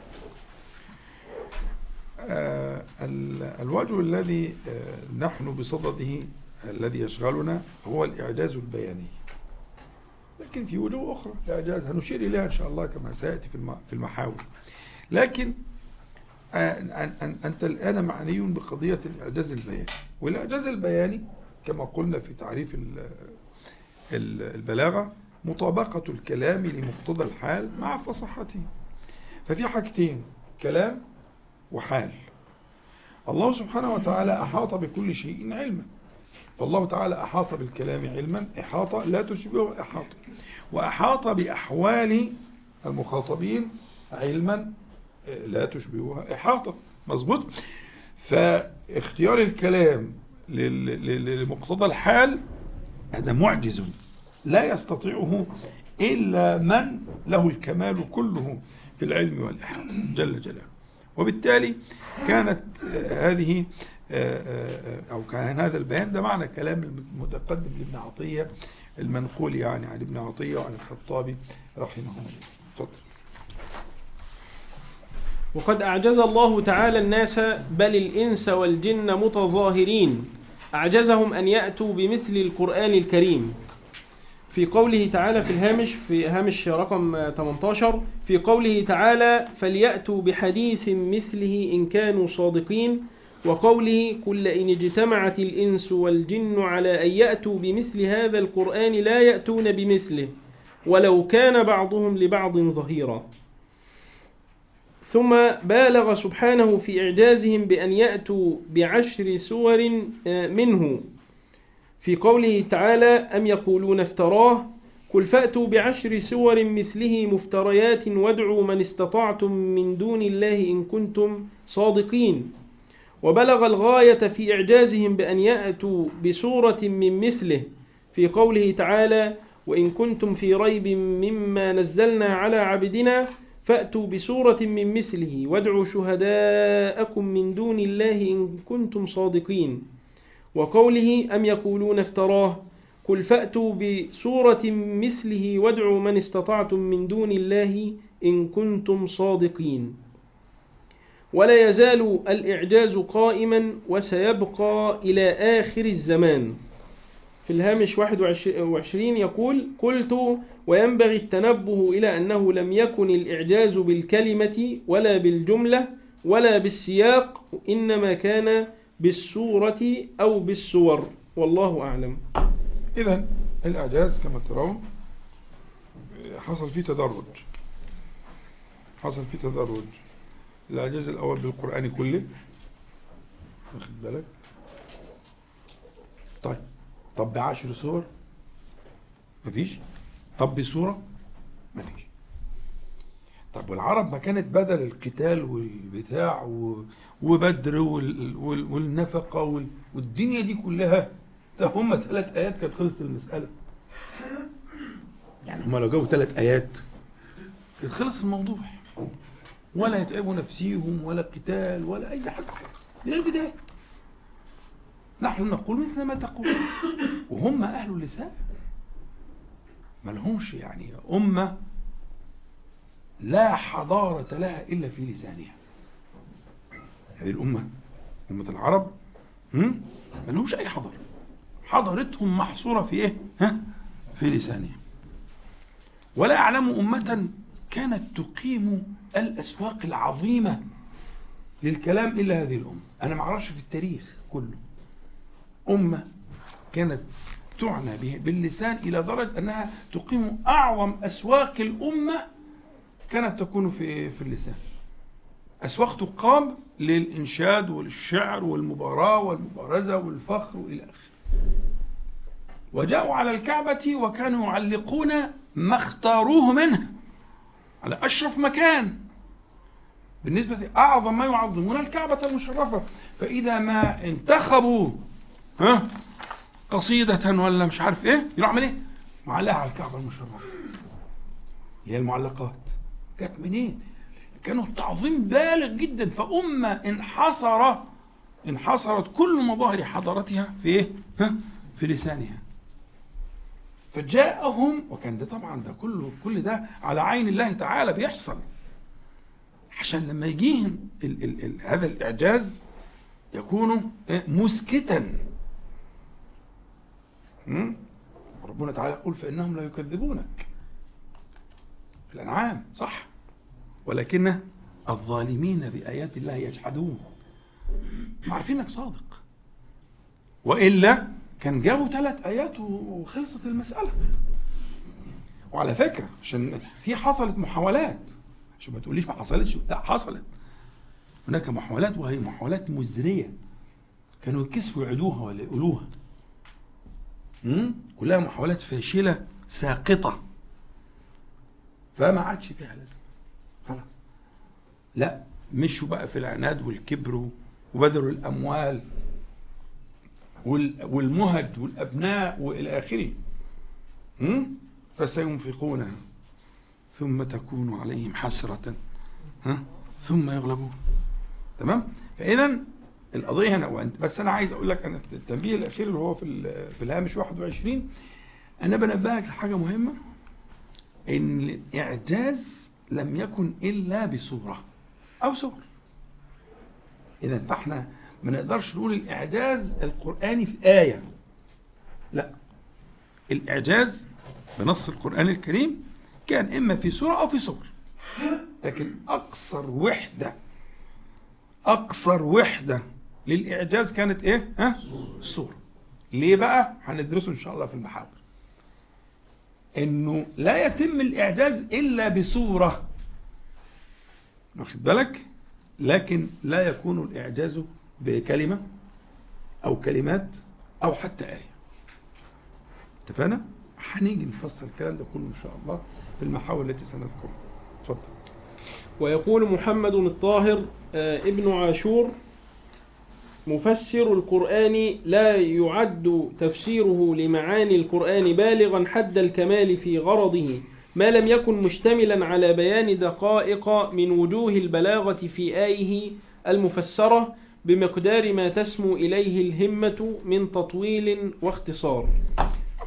آه، ال- الوجه الذي آه، نحن بصدده الذي يشغلنا هو الإعجاز البياني لكن في وجوه أخرى الإعجاز هنشير إليها إن شاء الله كما سيأتي في الم- في المحاور لكن آه، أن- أن- أنت الآن معني بقضية الإعجاز البياني والإعجاز البياني كما قلنا في تعريف ال- ال- البلاغة مطابقة الكلام لمقتضى الحال مع فصاحته ففي حاجتين كلام وحال الله سبحانه وتعالى أحاط بكل شيء علما فالله تعالى أحاط بالكلام علما إحاطة لا تشبه إحاطة وأحاط بأحوال المخاطبين علما آه، لا تشبهها إحاطة مظبوط فاختيار الكلام لل- لل- لمقتضى الحال هذا معجز لا يستطيعه إلا من له الكمال كله في العلم والإحاطة جل جلاله وبالتالي كانت آه، هذه آه، آه، أو كان هذا البيان ده معنى كلام المتقدم لابن عطية المنقول يعني عن ابن عطية وعن الخطابي رحمه الله تفضل وقد أعجز الله تعالى الناس بل الإنس والجن متظاهرين أعجزهم أن يأتوا بمثل القرآن الكريم في قوله تعالى في الهامش في هامش رقم 18 في قوله تعالى فليأتوا بحديث مثله إن كانوا صادقين وقوله قل إن اجتمعت الإنس والجن على أن يأتوا بمثل هذا القرآن لا يأتون بمثله ولو كان بعضهم لبعض ظهيرا ثم بالغ سبحانه في إعجازهم بأن يأتوا بعشر سور آه، منه في قوله تعالى أم يقولون افتراه قل فأتوا بعشر سور مثله مفتريات وادعوا من استطعتم من دون الله إن كنتم صادقين وبلغ الغاية في إعجازهم بأن يأتوا بسورة من مثله في قوله تعالى وإن كنتم في ريب مما نزلنا على عبدنا فأتوا بسورة من مثله وادعوا شهداءكم من دون الله إن كنتم صادقين وقوله أم يقولون افتراه قل فأتوا بسورة مثله وادعوا من استطعتم من دون الله إن كنتم صادقين ولا يزال الإعجاز قائما وسيبقى إلى آخر الزمان في الهامش 21 يقول قلت وينبغي التنبه إلى أنه لم يكن الإعجاز بالكلمة ولا بالجملة ولا بالسياق إنما كان بالسورة أو بالسور والله أعلم إذا الإعجاز كما ترون حصل فيه تدرج حصل فيه تدرج الإعجاز الأول بالقرآن كله واخد بالك طيب طب بعشر سور مفيش طب بسورة مفيش طب والعرب ما كانت بدل القتال والبتاع و- وبدر وال- وال- والنفقة وال- والدنيا دي كلها ده هم ثلاث آيات كانت خلصت المسألة يعني هم لو جابوا ثلاث آيات كان خلص الموضوع ولا يتعبوا نفسيهم ولا قتال ولا أي حاجة خالص من البداية نحن نقول مثل ما تقول وهم أهل اللسان ما لهمش يعني أمة لا حضارة لها إلا في لسانها هذه الأمة أمة العرب هم؟ ما لهمش أي حضارة حضارتهم محصورة في إيه ها؟ في لسانهم ولا أعلم أمة كانت تقيم الأسواق العظيمة للكلام إلا هذه الأمة أنا ما اعرفش في التاريخ كله أمة كانت تعنى به باللسان إلى درجة أنها تقيم أعظم أسواق الأمة كانت تكون في في اللسان أسواق تقام للإنشاد والشعر والمباراة والمبارزة والفخر وإلى آخره وجاءوا على الكعبة وكانوا يعلقون ما اختاروه منها على أشرف مكان بالنسبة أعظم ما يعظمون الكعبة المشرفة فإذا ما انتخبوا ها قصيدة ولا مش عارف ايه يروح عامل ايه معلقها على الكعبة المشرفة اللي هي المعلقات جت منين كانوا التعظيم بالغ جدا فأمة انحصر انحصرت كل مظاهر حضارتها في ايه ها في لسانها فجاءهم وكان ده طبعا ده كله كل ده على عين الله تعالى بيحصل عشان لما يجيهم ال ال ال هذا الإعجاز يكون إيه؟ مسكتا م? ربنا تعالى يقول فإنهم لا يكذبونك في الأنعام صح ولكن الظالمين بآيات الله يجحدون عارفين انك صادق وإلا كان جابوا ثلاث آيات وخلصت المسألة وعلى فكرة عشان في حصلت محاولات عشان ما تقوليش ما حصلتش لا حصلت هناك محاولات وهي محاولات مزرية كانوا يكسفوا يعيدوها ولا يقولوها مم؟ كلها محاولات فاشلة ساقطة فما عادش فيها لازمة خلاص لا مشوا بقى في العناد والكبر وبذلوا الأموال وال- والمهد والأبناء وإلى آخره مم؟ فسينفقونها ثم تكون عليهم حسرة ها؟ ثم يغلبون تمام فإذا القضية هنا وأنت بس أنا عايز أقول لك أنا التنبيه الأخير اللي هو في ال- في الهامش 21 أنا بنبهك لحاجة مهمة إن الإعجاز لم يكن إلا بصورة أو صور إذا فإحنا ما نقدرش نقول الإعجاز القرآني في آية لا الإعجاز بنص القرآن الكريم كان إما في سورة أو في صور لكن أقصر وحدة أقصر وحدة للإعجاز كانت إيه؟ ها؟ الصورة ليه بقى؟ هندرسه إن شاء الله في المحاور إنه لا يتم الإعجاز إلا بصورة واخد بالك؟ لكن لا يكون الإعجاز بكلمة أو كلمات أو حتى آية اتفقنا؟ هنيجي نفصل الكلام ده كله إن شاء الله في المحاور التي سنذكرها اتفضل ويقول محمد الطاهر آه، ابن عاشور مفسر القرآن لا يعد تفسيره لمعاني القرآن بالغا حد الكمال في غرضه ما لم يكن مشتملا على بيان دقائق من وجوه البلاغة في آيه المفسرة بمقدار ما تسمو إليه الهمة من تطويل واختصار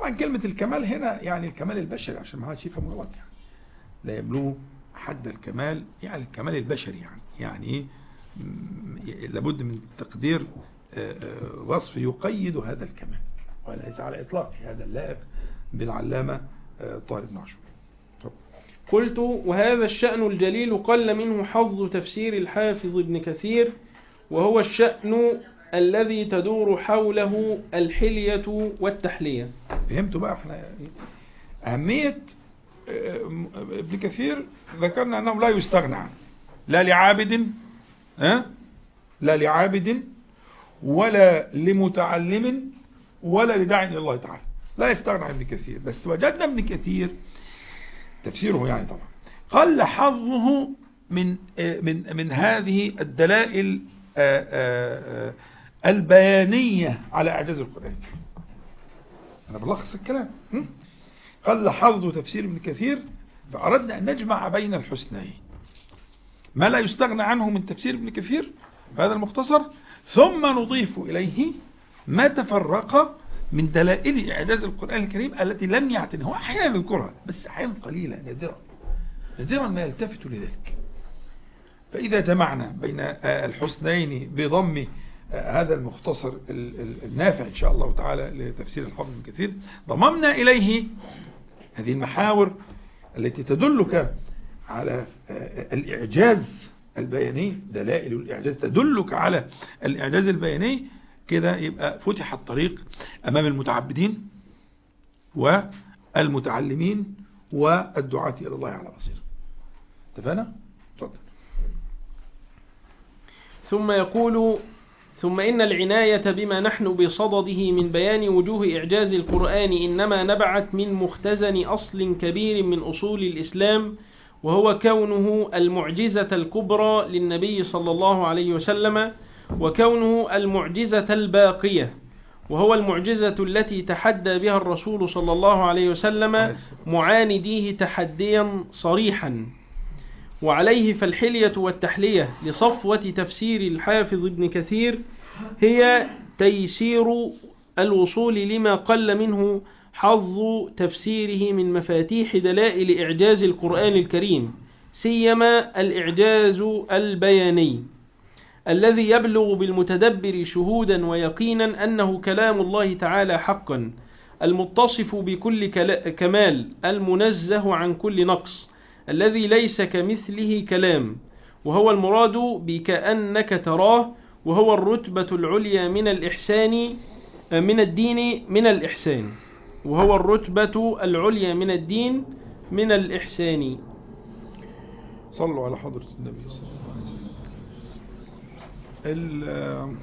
طبعا كلمة الكمال هنا يعني الكمال البشري عشان ما حدش يفهم غلط يعني لا يبلغ حد الكمال يعني الكمال البشري يعني يعني ايه م- لابد من تقدير آه، آه، وصف يقيد هذا الكمال وليس على إطلاقه هذا اللائق بالعلامة آه، طارق بن عاشور اتفضل. قلت وهذا الشأن الجليل قل منه حظ تفسير الحافظ ابن كثير وهو الشأن الذي تدور حوله الحلية والتحلية فهمتوا بقى احنا يعني أهمية آه، م- ابن كثير ذكرنا أنه لا يستغنى عنه لا لعابد ها لا لعابد ولا لمتعلم ولا لداع إلى الله تعالى لا يستغنى عن ابن كثير بس وجدنا ابن كثير تفسيره يعني طبعا قل حظه من آه، من من هذه الدلائل آه، آه، آه، البيانية على إعجاز القرآن أنا بلخص الكلام م? قل حظ تفسير ابن كثير فأردنا أن نجمع بين الحسنين ما لا يستغنى عنه من تفسير ابن كثير هذا المختصر ثم نضيف إليه ما تفرق من دلائل إعجاز القرآن الكريم التي لم يعتني هو أحيانا يذكرها بس أحيانا قليلة نادرة نادرا ما يلتفت لذلك فإذا جمعنا بين آه، الحسنين بضم آه، هذا المختصر ال- ال- النافع إن شاء الله تعالى لتفسير الحافظ ابن كثير ضممنا إليه هذه المحاور التي تدلك على آه، الإعجاز البياني دلائل الإعجاز تدلك على الإعجاز البياني كده يبقى فتح الطريق أمام المتعبدين والمتعلمين والدعاة إلى الله على بصير اتفقنا؟ اتفضل ثم يقول ثم إن العناية بما نحن بصدده من بيان وجوه إعجاز القرآن إنما نبعت من مختزن أصل كبير من أصول الإسلام وهو كونه المعجزة الكبرى للنبي صلى الله عليه وسلم وكونه المعجزة الباقية وهو المعجزة التي تحدى بها الرسول صلى الله عليه وسلم معانديه تحديا صريحا وعليه فالحلية والتحلية لصفوة تفسير الحافظ ابن كثير هي تيسير الوصول لما قل منه حظ تفسيره من مفاتيح دلائل إعجاز القرآن الكريم سيما الإعجاز البياني الذي يبلغ بالمتدبر شهودا ويقينا أنه كلام الله تعالى حقا المتصف بكل كلا- كمال المنزه عن كل نقص الذي ليس كمثله كلام وهو المراد بكأنك تراه وهو الرتبة العليا من الإحسان من الدين من الإحسان وهو الرتبة العليا من الدين من الإحسان صلوا على حضرة النبي صلى الله عليه وسلم ال-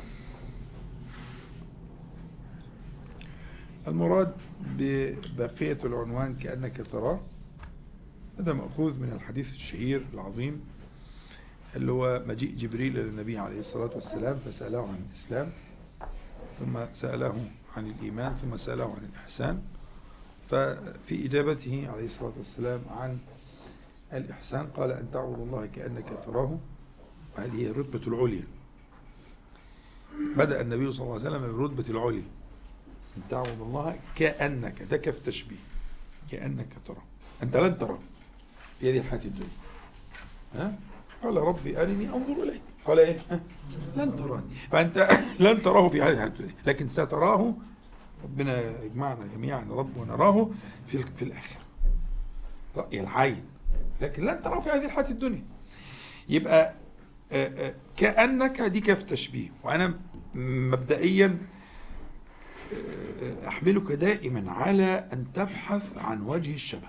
المراد ببقية العنوان كأنك تراه هذا مأخوذ من الحديث الشهير العظيم اللي هو مجيء جبريل إلى النبي عليه الصلاة والسلام فسأله عن الإسلام ثم سأله عن الإيمان ثم سأله عن الإحسان ففي إجابته عليه الصلاة والسلام عن الإحسان قال أن تعبد الله كأنك تراه وهذه هي الرتبة العليا بدأ النبي صلى الله عليه وسلم بالرتبة العليا أن تعبد الله كأنك ده كف تشبيه كأنك تراه أنت لن تراه في هذه الحياة الدنيا ها؟ قال ربي أرني أنظر إليك قال إيه ها؟ لن تراني فأنت لن تراه في هذه الحياة الدنيا لكن ستراه ربنا يجمعنا جميعا رب ونراه في في الآخرة رأي العين لكن لن تراه في هذه الحياة الدنيا يبقى آه، آه، كأنك دي كيف تشبيه وأنا مبدئيا آه، أحملك دائما على أن تبحث عن وجه الشبه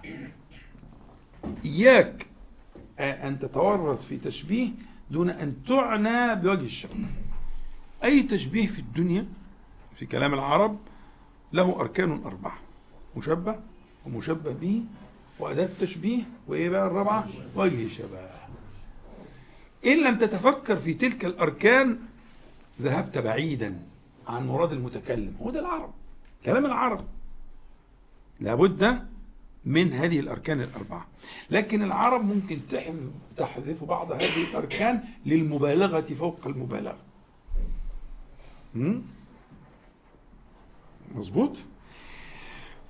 إياك آه، أن تتورط في تشبيه دون أن تعنى بوجه الشبه أي تشبيه في الدنيا في كلام العرب له أركان أربعة مشبه ومشبه به وأداة تشبيه وإيه بقى الرابعة وجه شبه إن لم تتفكر في تلك الأركان ذهبت بعيدا عن مراد المتكلم هو ده العرب كلام العرب لابد من هذه الأركان الأربعة لكن العرب ممكن تحذف, تحذف بعض هذه الأركان للمبالغة فوق المبالغة م? مظبوط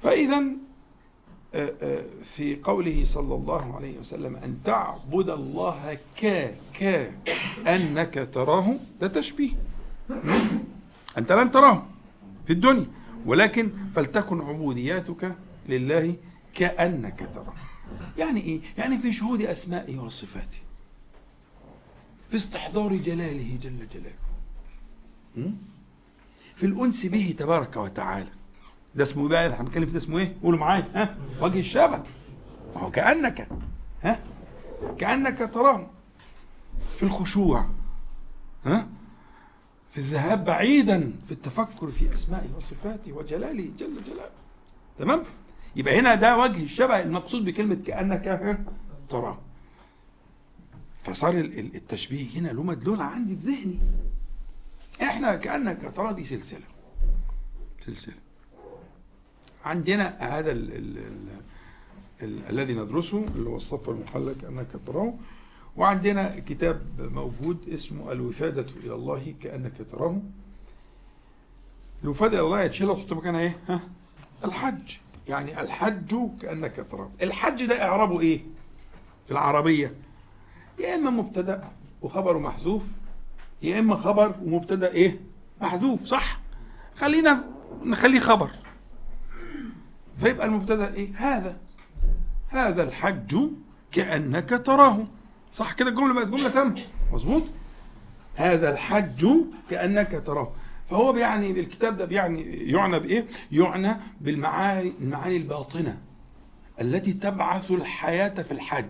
فإذا آه، آه، في قوله صلى الله عليه وسلم أن تعبد الله ك ك أنك تراه ده تشبيه أنت لن تراه في الدنيا ولكن فلتكن عبودياتك لله كأنك تراه يعني إيه؟ يعني في شهود أسمائه وصفاته في استحضار جلاله جل جلاله م? في الأنس به تبارك وتعالى ده اسمه بقى اللي هنتكلم في ده اسمه ايه؟ قولوا معايا ها؟ وجه الشبه ما هو كأنك ها؟ كأنك تراه في الخشوع ها؟ في الذهاب بعيدا في التفكر في أسمائه وصفاته وجلاله جل جلاله تمام؟ يبقى هنا ده وجه الشبه المقصود بكلمة كأنك ها؟ تراه فصار ال- ال- التشبيه هنا له مدلول عندي في ذهني احنا كأنك ترى دي سلسلة سلسلة عندنا هذا ال ال ال ال الذي ندرسه اللي هو الصف المحلى كأنك تراه وعندنا كتاب موجود اسمه الوفادة إلى الله كأنك تراه الوفادة إلى الله يتشيل تحط مكانها ايه ها؟ الحج يعني الحج كأنك تراه الحج ده إعرابه ايه في العربية يا إما مبتدأ وخبره محذوف يا إما خبر ومبتدأ إيه محذوف صح خلينا نخليه خبر فيبقى المبتدأ إيه هذا هذا الحج كأنك تراه صح كده الجملة بقت جملة تامة مظبوط هذا الحج كأنك تراه فهو بيعني الكتاب ده بيعني يعنى بإيه يعنى بالمعاني المعاني الباطنة التي تبعث الحياة في الحج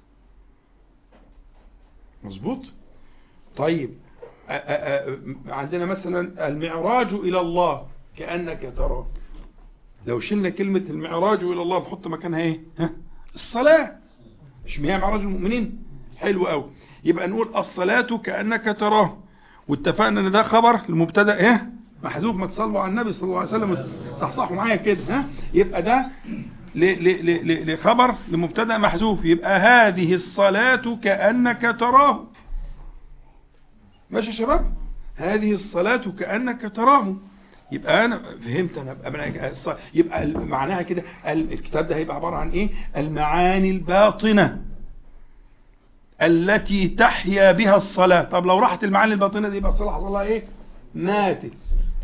مظبوط طيب أ- أ- أ- عندنا مثلا المعراج إلى الله كأنك تراه لو شلنا كلمة المعراج إلى الله نحط مكانها إيه ها؟ الصلاة مش هي معراج المؤمنين حلو قوي يبقى نقول الصلاة كأنك تراه واتفقنا ان ده خبر المبتدا ايه محذوف ما تصلوا على النبي صلى الله عليه وسلم صحصحوا معايا كده ها يبقى ده ل- ل- ل- ل- لخبر لمبتدا محذوف يبقى هذه الصلاة كأنك تراه ماشي يا شباب هذه الصلاة كأنك تراه يبقى انا فهمت انا أنا- الص- يبقى ال- معناها كده ال- الكتاب ده هيبقى عبارة عن ايه المعاني الباطنة التي تحيا بها الصلاة طب لو راحت المعاني الباطنة دي يبقى الصلاة حصل لها ايه ماتت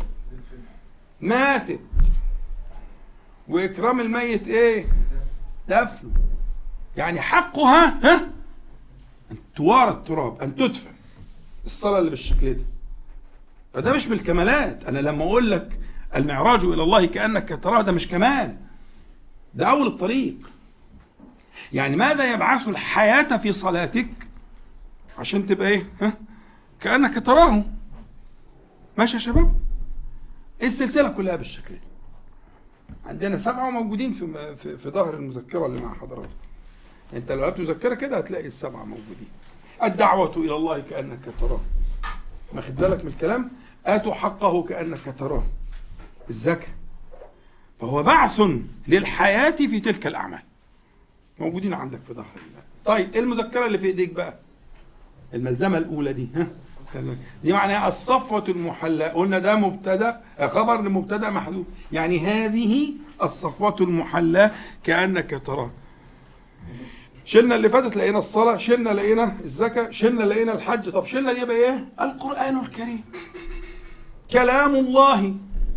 ماتت واكرام الميت ايه دفن يعني حقها ها ان توارى التراب ان تدفن الصلاة اللي بالشكل ده فده مش بالكمالات انا لما اقول لك المعراج الى الله كانك تراه ده مش كمال ده اول الطريق يعني ماذا يبعث الحياة في صلاتك عشان تبقى ايه ها؟ كأنك تراه ماشي يا شباب السلسلة كلها بالشكل ده عندنا سبعة موجودين في في, في ظهر المذكرة اللي مع حضرتك انت لو قلت مذكرة كده هتلاقي السبعة موجودين الدعوة إلى الله كأنك تراه واخد بالك من الكلام آتوا حقه كأنك تراه الزكاة فهو بعث للحياة في تلك الأعمال موجودين عندك في ظهر الله طيب المذكرة اللي في ايديك بقى الملزمة الأولى دي ها دي معناها الصفوة المحلى قلنا ده مبتدا خبر لمبتدا محذوف يعني هذه الصفوة المحلى كأنك تراه شلنا اللي فاتت لقينا الصلاة شلنا لقينا الزكاة شلنا لقينا الحج طب شلنا دي بقى ايه القرآن الكريم كلام الله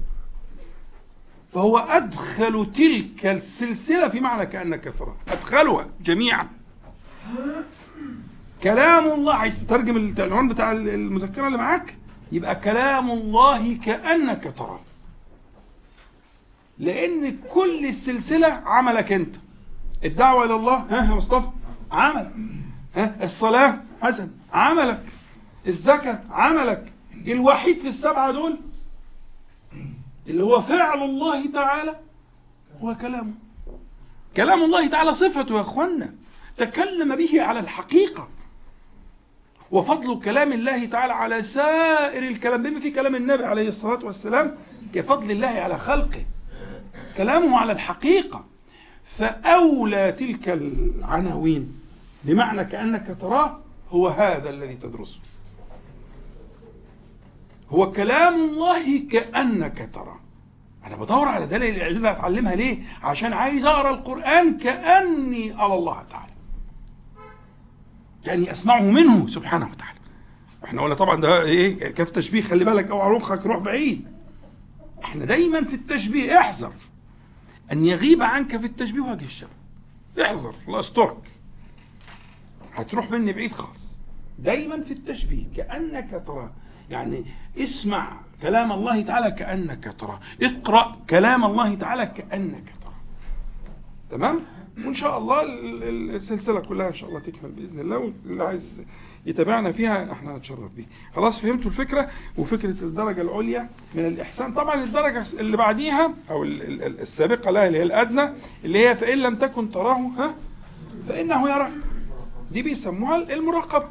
فهو أدخل تلك السلسلة في معنى كأنك تراه أدخلها جميعا كلام الله عايز تترجم العنوان بتاع المذكرة اللي معاك يبقى كلام الله كأنك تراه لأن كل السلسلة عملك أنت الدعوة إلى الله ها يا مصطفى عمل ها الصلاة حسن عملك الزكاة عملك الوحيد في السبعة دول اللي هو فعل الله تعالى هو كلامه كلام الله تعالى صفته يا اخوانا تكلم به على الحقيقة وفضل كلام الله تعالى على سائر الكلام بما في كلام النبي عليه الصلاة والسلام كفضل الله على خلقه كلامه على الحقيقة فأولى تلك العناوين بمعنى كأنك تراه هو هذا الذي تدرسه هو كلام الله كأنك تراه انا بدور على دلائل الاعجاز اتعلمها ليه عشان عايز اقرا القران كاني ارى الله تعالى كاني اسمعه منه سبحانه وتعالى احنا قلنا طبعا ده ايه كيف تشبيه خلي بالك اوعى مخك يروح بعيد احنا دايما في التشبيه احذر ان يغيب عنك في التشبيه وجه الشبه احذر الله يسترك هتروح مني بعيد خالص دايما في التشبيه كانك تراه يعني اسمع كلام الله تعالى كانك تراه اقرا كلام الله تعالى كانك تراه تمام وان شاء الله ال- ال- السلسله كلها ان شاء الله تكمل باذن الله واللي عايز يتابعنا فيها احنا هنتشرف بيه خلاص فهمتوا الفكره وفكره الدرجه العليا من الاحسان طبعا الدرجه اللي بعديها او ال- ال- ال- السابقه لها اللي هي الادنى اللي هي فان لم تكن تراه ها فانه يراك دي بيسموها المراقبه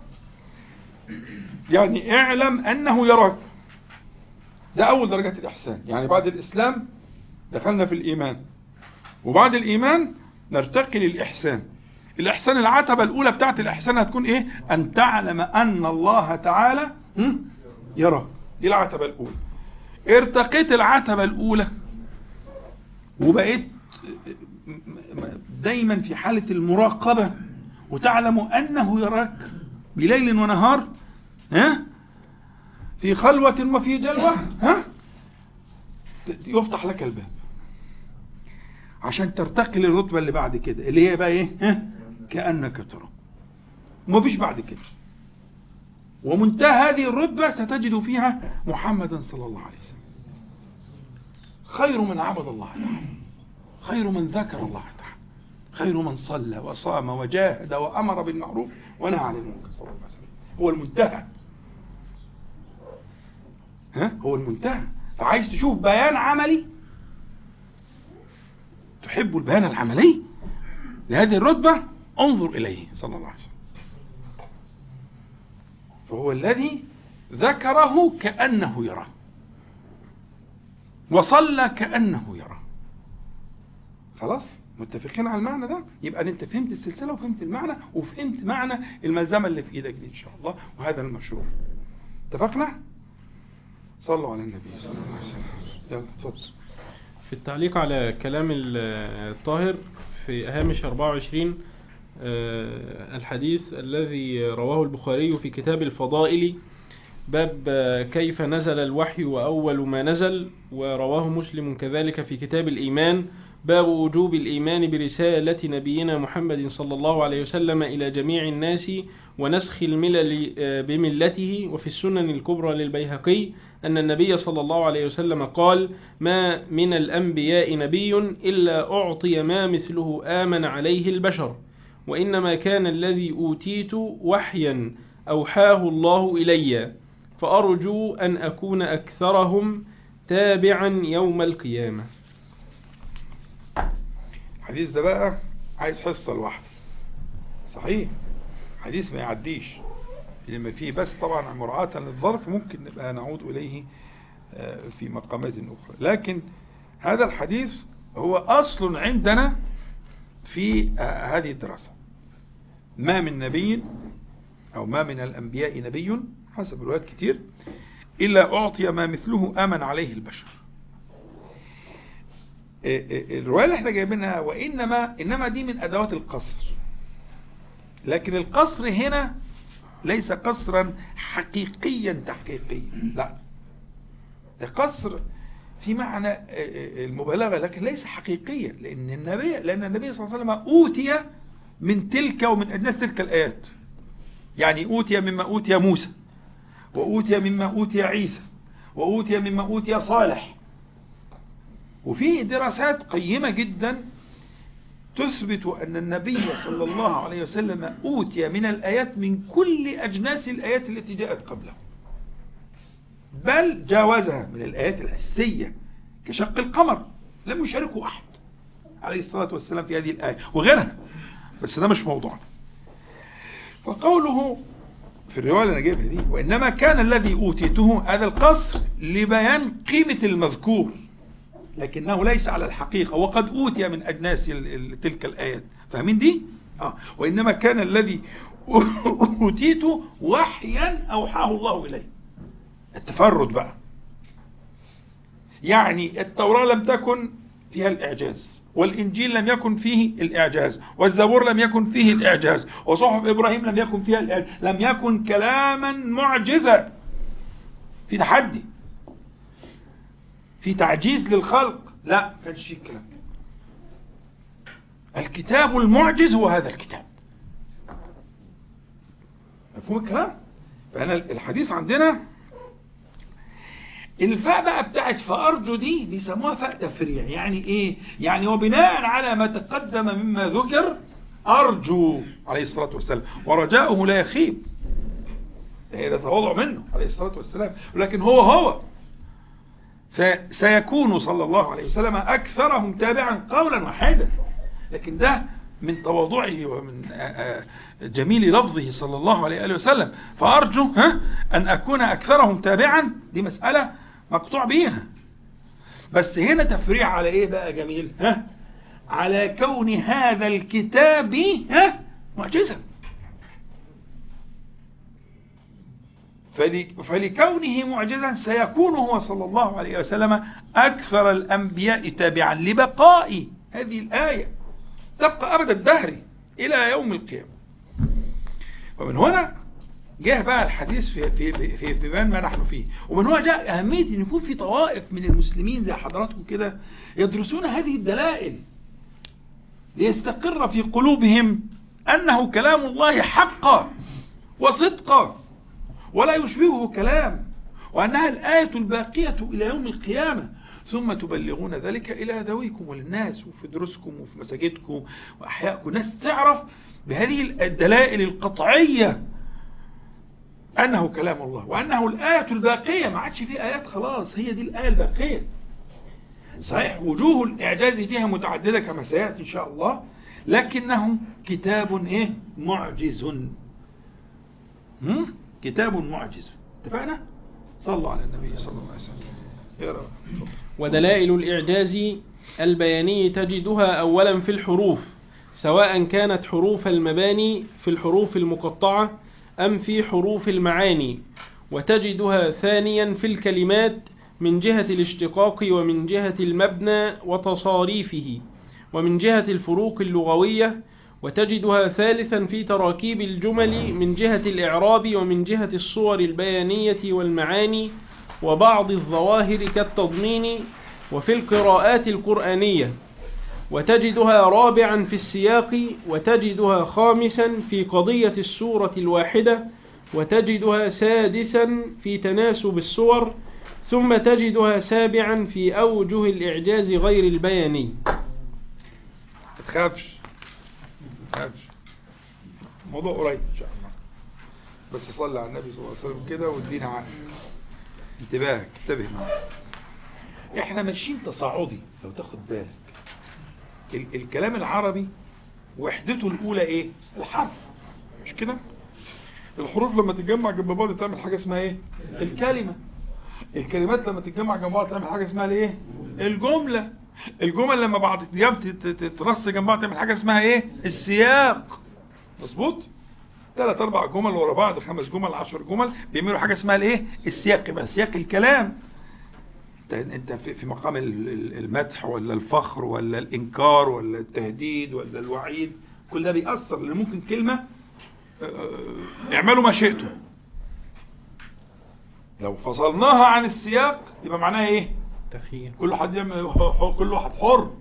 يعني اعلم انه يراك ده اول درجات الاحسان يعني بعد الاسلام دخلنا في الايمان وبعد الايمان نرتقي للاحسان الاحسان العتبه الاولى بتاعت الاحسان هتكون ايه ان تعلم ان الله تعالى هم؟ يراك دي العتبه الاولى ارتقيت العتبه الاولى وبقيت دايما في حاله المراقبه وتعلم انه يراك بليل ونهار ها في خلوة وفي جلوة ها يفتح لك الباب عشان ترتقي للرتبة اللي بعد كده اللي هي بقى ايه ها كأنك ترى ومفيش بعد كده ومنتهى هذه الرتبة ستجد فيها محمدا صلى الله عليه وسلم خير من عبد الله تعالى خير من ذكر الله تعالى خير من صلى وصام وجاهد وأمر بالمعروف ونهى عن المنكر صلى الله عليه وسلم هو المنتهى ها هو المنتهى فعايز تشوف بيان عملي تحب البيان العملي لهذه الرتبة انظر إليه صلى الله عليه وسلم فهو الذي ذكره كأنه يراه وصلى كأنه يراه خلاص متفقين على المعنى ده يبقى انت فهمت السلسلة وفهمت المعنى وفهمت معنى الملزمة اللي في ايدك دي ان شاء الله وهذا المشروع اتفقنا صلوا على النبي صلى الله عليه وسلم يلا اتفضل في التعليق على كلام ال- الطاهر في هامش 24 آه، الحديث الذي رواه البخاري في كتاب الفضائل باب آه، كيف نزل الوحي وأول ما نزل ورواه مسلم كذلك في كتاب الإيمان باب وجوب الإيمان برسالة نبينا محمد صلى الله عليه وسلم إلى جميع الناس ونسخ الملل آه، بملته وفي السنن الكبرى للبيهقي أن النبي صلى الله عليه وسلم قال ما من الأنبياء نبي إلا أعطي ما مثله آمن عليه البشر وإنما كان الذي أوتيت وحيا أوحاه الله إلي فأرجو أن أكون أكثرهم تابعا يوم القيامة الحديث ده بقى عايز حصة لوحده صحيح حديث ما يعديش لما فيه بس طبعا مراعاة للظرف ممكن نبقى نعود إليه آه، في مقامات أخرى لكن هذا الحديث هو أصل عندنا في آه، هذه الدراسة ما من نبي أو ما من الأنبياء نبي حسب روايات كتير إلا أعطي ما مثله آمن عليه البشر الرواية اللي احنا جايبينها وإنما إنما دي من أدوات القصر لكن القصر هنا ليس قصرا حقيقيا تحقيقيا لا ده قصر في معنى المبالغة لكن ليس حقيقيا لأن النبي لأن النبي صلى الله عليه وسلم أوتي من تلك ومن أجناس تلك الآيات يعني أوتي مما أوتي موسى وأوتي مما أوتي عيسى وأوتي مما أوتي صالح وفي دراسات قيمة جدا تثبت أن النبي صلى الله عليه وسلم أوتي من الآيات من كل أجناس الآيات التي جاءت قبله بل جاوزها من الآيات الأساسية كشق القمر لم يشاركه أحد عليه الصلاة والسلام في هذه الآية وغيرها بس ده مش موضوعنا فقوله في الرواية اللي أنا جايبها دي وإنما كان الذي أوتيته هذا القصر لبيان قيمة المذكور لكنه ليس على الحقيقة وقد أوتي من أجناس تلك الآيات فاهمين دي؟ آه. وإنما كان الذي أوتيته وحيا أوحاه الله إليه التفرد بقى يعني التوراة لم تكن فيها الإعجاز والإنجيل لم يكن فيه الإعجاز والزبور لم يكن فيه الإعجاز وصحف إبراهيم لم يكن فيها الإعجاز لم يكن كلاما معجزا في تحدي في تعجيز للخلق لا ما كانش فيه الكلام ده. الكتاب المعجز هو هذا الكتاب مفهوم الكلام فأنا الحديث عندنا الفاء بقى بتاعت فأرجو دي بيسموها فاء تفريع يعني ايه يعني وبناء على ما تقدم مما ذكر أرجو عليه الصلاة والسلام ورجاؤه لا يخيب ده تواضع منه عليه الصلاة والسلام ولكن هو هو س- سيكون صلى الله عليه وسلم أكثرهم تابعا قولا واحدا لكن ده من تواضعه ومن آه، آه، جميل لفظه صلى الله عليه وآله وسلم فأرجو ها أن أكون أكثرهم تابعا دي مسألة مقطوع بيها بس هنا تفريع على إيه بقى جميل ها على كون هذا الكتاب ها معجزة فل- فلكونه معجزا سيكون هو صلى الله عليه وسلم أكثر الأنبياء تابعا لبقاء هذه الآية تبقى أبد الدهر إلى يوم القيامة ومن هنا جاء بقى الحديث في في في في, في بيان ما نحن فيه ومن هنا جاء أهمية أن يكون في طوائف من المسلمين زي حضراتكم كده يدرسون هذه الدلائل ليستقر في قلوبهم أنه كلام الله حقا وصدقا ولا يشبهه كلام وأنها الآية الباقية إلى يوم القيامة ثم تبلغون ذلك إلى ذويكم وللناس وفي دروسكم وفي مساجدكم وأحيائكم ناس تعرف بهذه الدلائل القطعية أنه كلام الله وأنه الآية الباقية ما عادش فيه آيات خلاص هي دي الآية الباقية صحيح وجوه الإعجاز فيها متعددة كما سيأتي إن شاء الله لكنه كتاب إيه معجز هم؟ كتاب معجز اتفقنا صلوا على النبي صلى الله عليه وسلم اقرأ ودلائل الإعجاز البياني تجدها أولا في الحروف سواء كانت حروف المباني في الحروف المقطعة أم في حروف المعاني وتجدها ثانيا في الكلمات من جهة الاشتقاق ومن جهة المبنى وتصاريفه ومن جهة الفروق اللغوية وتجدها ثالثا في تراكيب الجمل من جهة الإعراب ومن جهة الصور البيانية والمعاني وبعض الظواهر كالتضمين وفي القراءات القرآنية وتجدها رابعا في السياق وتجدها خامسا في قضية السورة الواحدة وتجدها سادسا في تناسب الصور ثم تجدها سابعا في أوجه الإعجاز غير البياني ما تخافش ما تخافش الموضوع قريب ان شاء الله بس صلي على النبي صلى الله عليه وسلم كده وادينا عقل انتباهك انتبه معايا احنا ماشيين تصاعدي لو تاخد بالك ال الكلام العربي وحدته الاولى ايه الحرف مش كده الحروف لما تتجمع جنب بعض تعمل حاجه اسمها ايه الكلمه الكلمات لما تتجمع جنب بعض تعمل حاجه اسمها الايه الجمله الجمل لما بعض تتجمع تترص جنب بعض تعمل حاجه اسمها ايه السياق مظبوط ثلاث اربع جمل ورا بعض خمس جمل عشر جمل بيعملوا حاجه اسمها الايه السياق يبقى سياق الكلام انت انت في في مقام ال- ال- المدح ولا الفخر ولا الانكار ولا التهديد ولا الوعيد كل ده بيأثر لان ممكن كلمه آه، اعملوا ما شئتم لو فصلناها عن السياق يبقى معناها ايه تخيل كل واحد يعمل كل واحد حر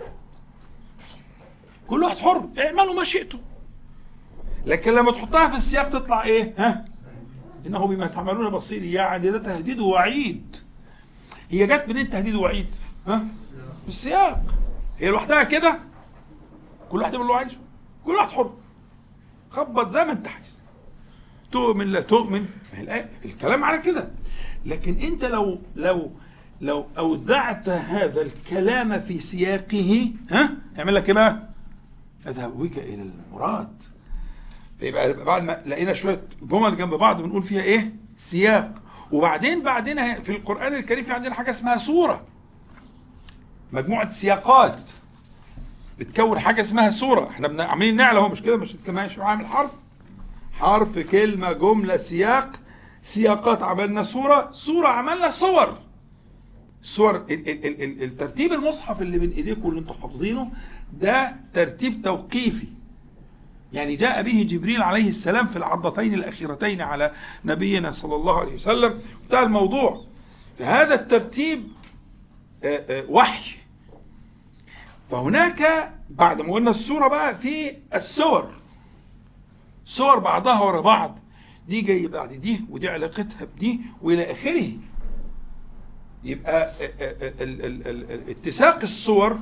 كل واحد حر اعملوا ما شئتم لكن لما تحطها في السياق تطلع ايه ها انه بما تعملون بصير يعني ده تهديد ووعيد هي جت منين تهديد ووعيد ها في السياق هي لوحدها كده كل واحد يعمل اللي هو عايزه كل واحد حر خبط زي ما انت عايز تؤمن لا تؤمن ما هي الآية- الكلام على كده لكن انت لو لو لو اودعت هذا الكلام في سياقه ها يعمل لك ايه بقى اذهب بك الى المراد فيبقى يبقى بعد ما لقينا شويه جمل جنب بعض بنقول فيها ايه سياق وبعدين بعدين في القران الكريم في عندنا حاجه اسمها سوره مجموعه سياقات بتكون حاجه اسمها سوره احنا بن- عاملين نعلى اهو مش كده مش كمان مش عامل حرف حرف كلمه جمله سياق سياقات عملنا سوره سوره عملنا صور الصور ال- ال- ال- ال- الترتيب المصحف اللي بين ايديكم اللي انتم حافظينه ده ترتيب توقيفي يعني جاء به جبريل عليه السلام في العضتين الأخيرتين على نبينا صلى الله عليه وسلم بتاع الموضوع فهذا الترتيب آه، آه، وحي فهناك بعد ما قلنا السورة بقى في السور سور بعضها ورا بعض دي جاي بعد دي ودي علاقتها بدي والى اخره يبقى آه، آه، ال- ال- ال- ال- اتساق الصور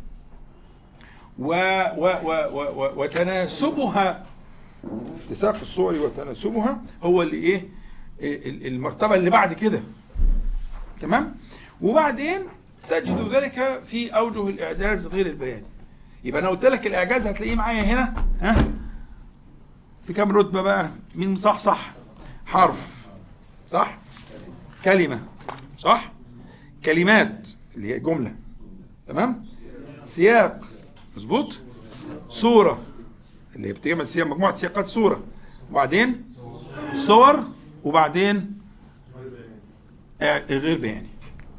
و و و و و وتناسبها اتساق الصور وتناسبها هو اللي ايه ال- المرتبة اللي بعد كده تمام وبعدين تجد ذلك في اوجه الاعجاز غير البياني يبقى انا قلت لك الاعجاز هتلاقيه معايا هنا ها في كام رتبة بقى مين صح صح حرف صح كلمة صح كلمات اللي هي جملة تمام سياق مظبوط صورة اللي هي بتعمل سياق مجموعة سياقات صورة وبعدين صور وبعدين آه، غير بياني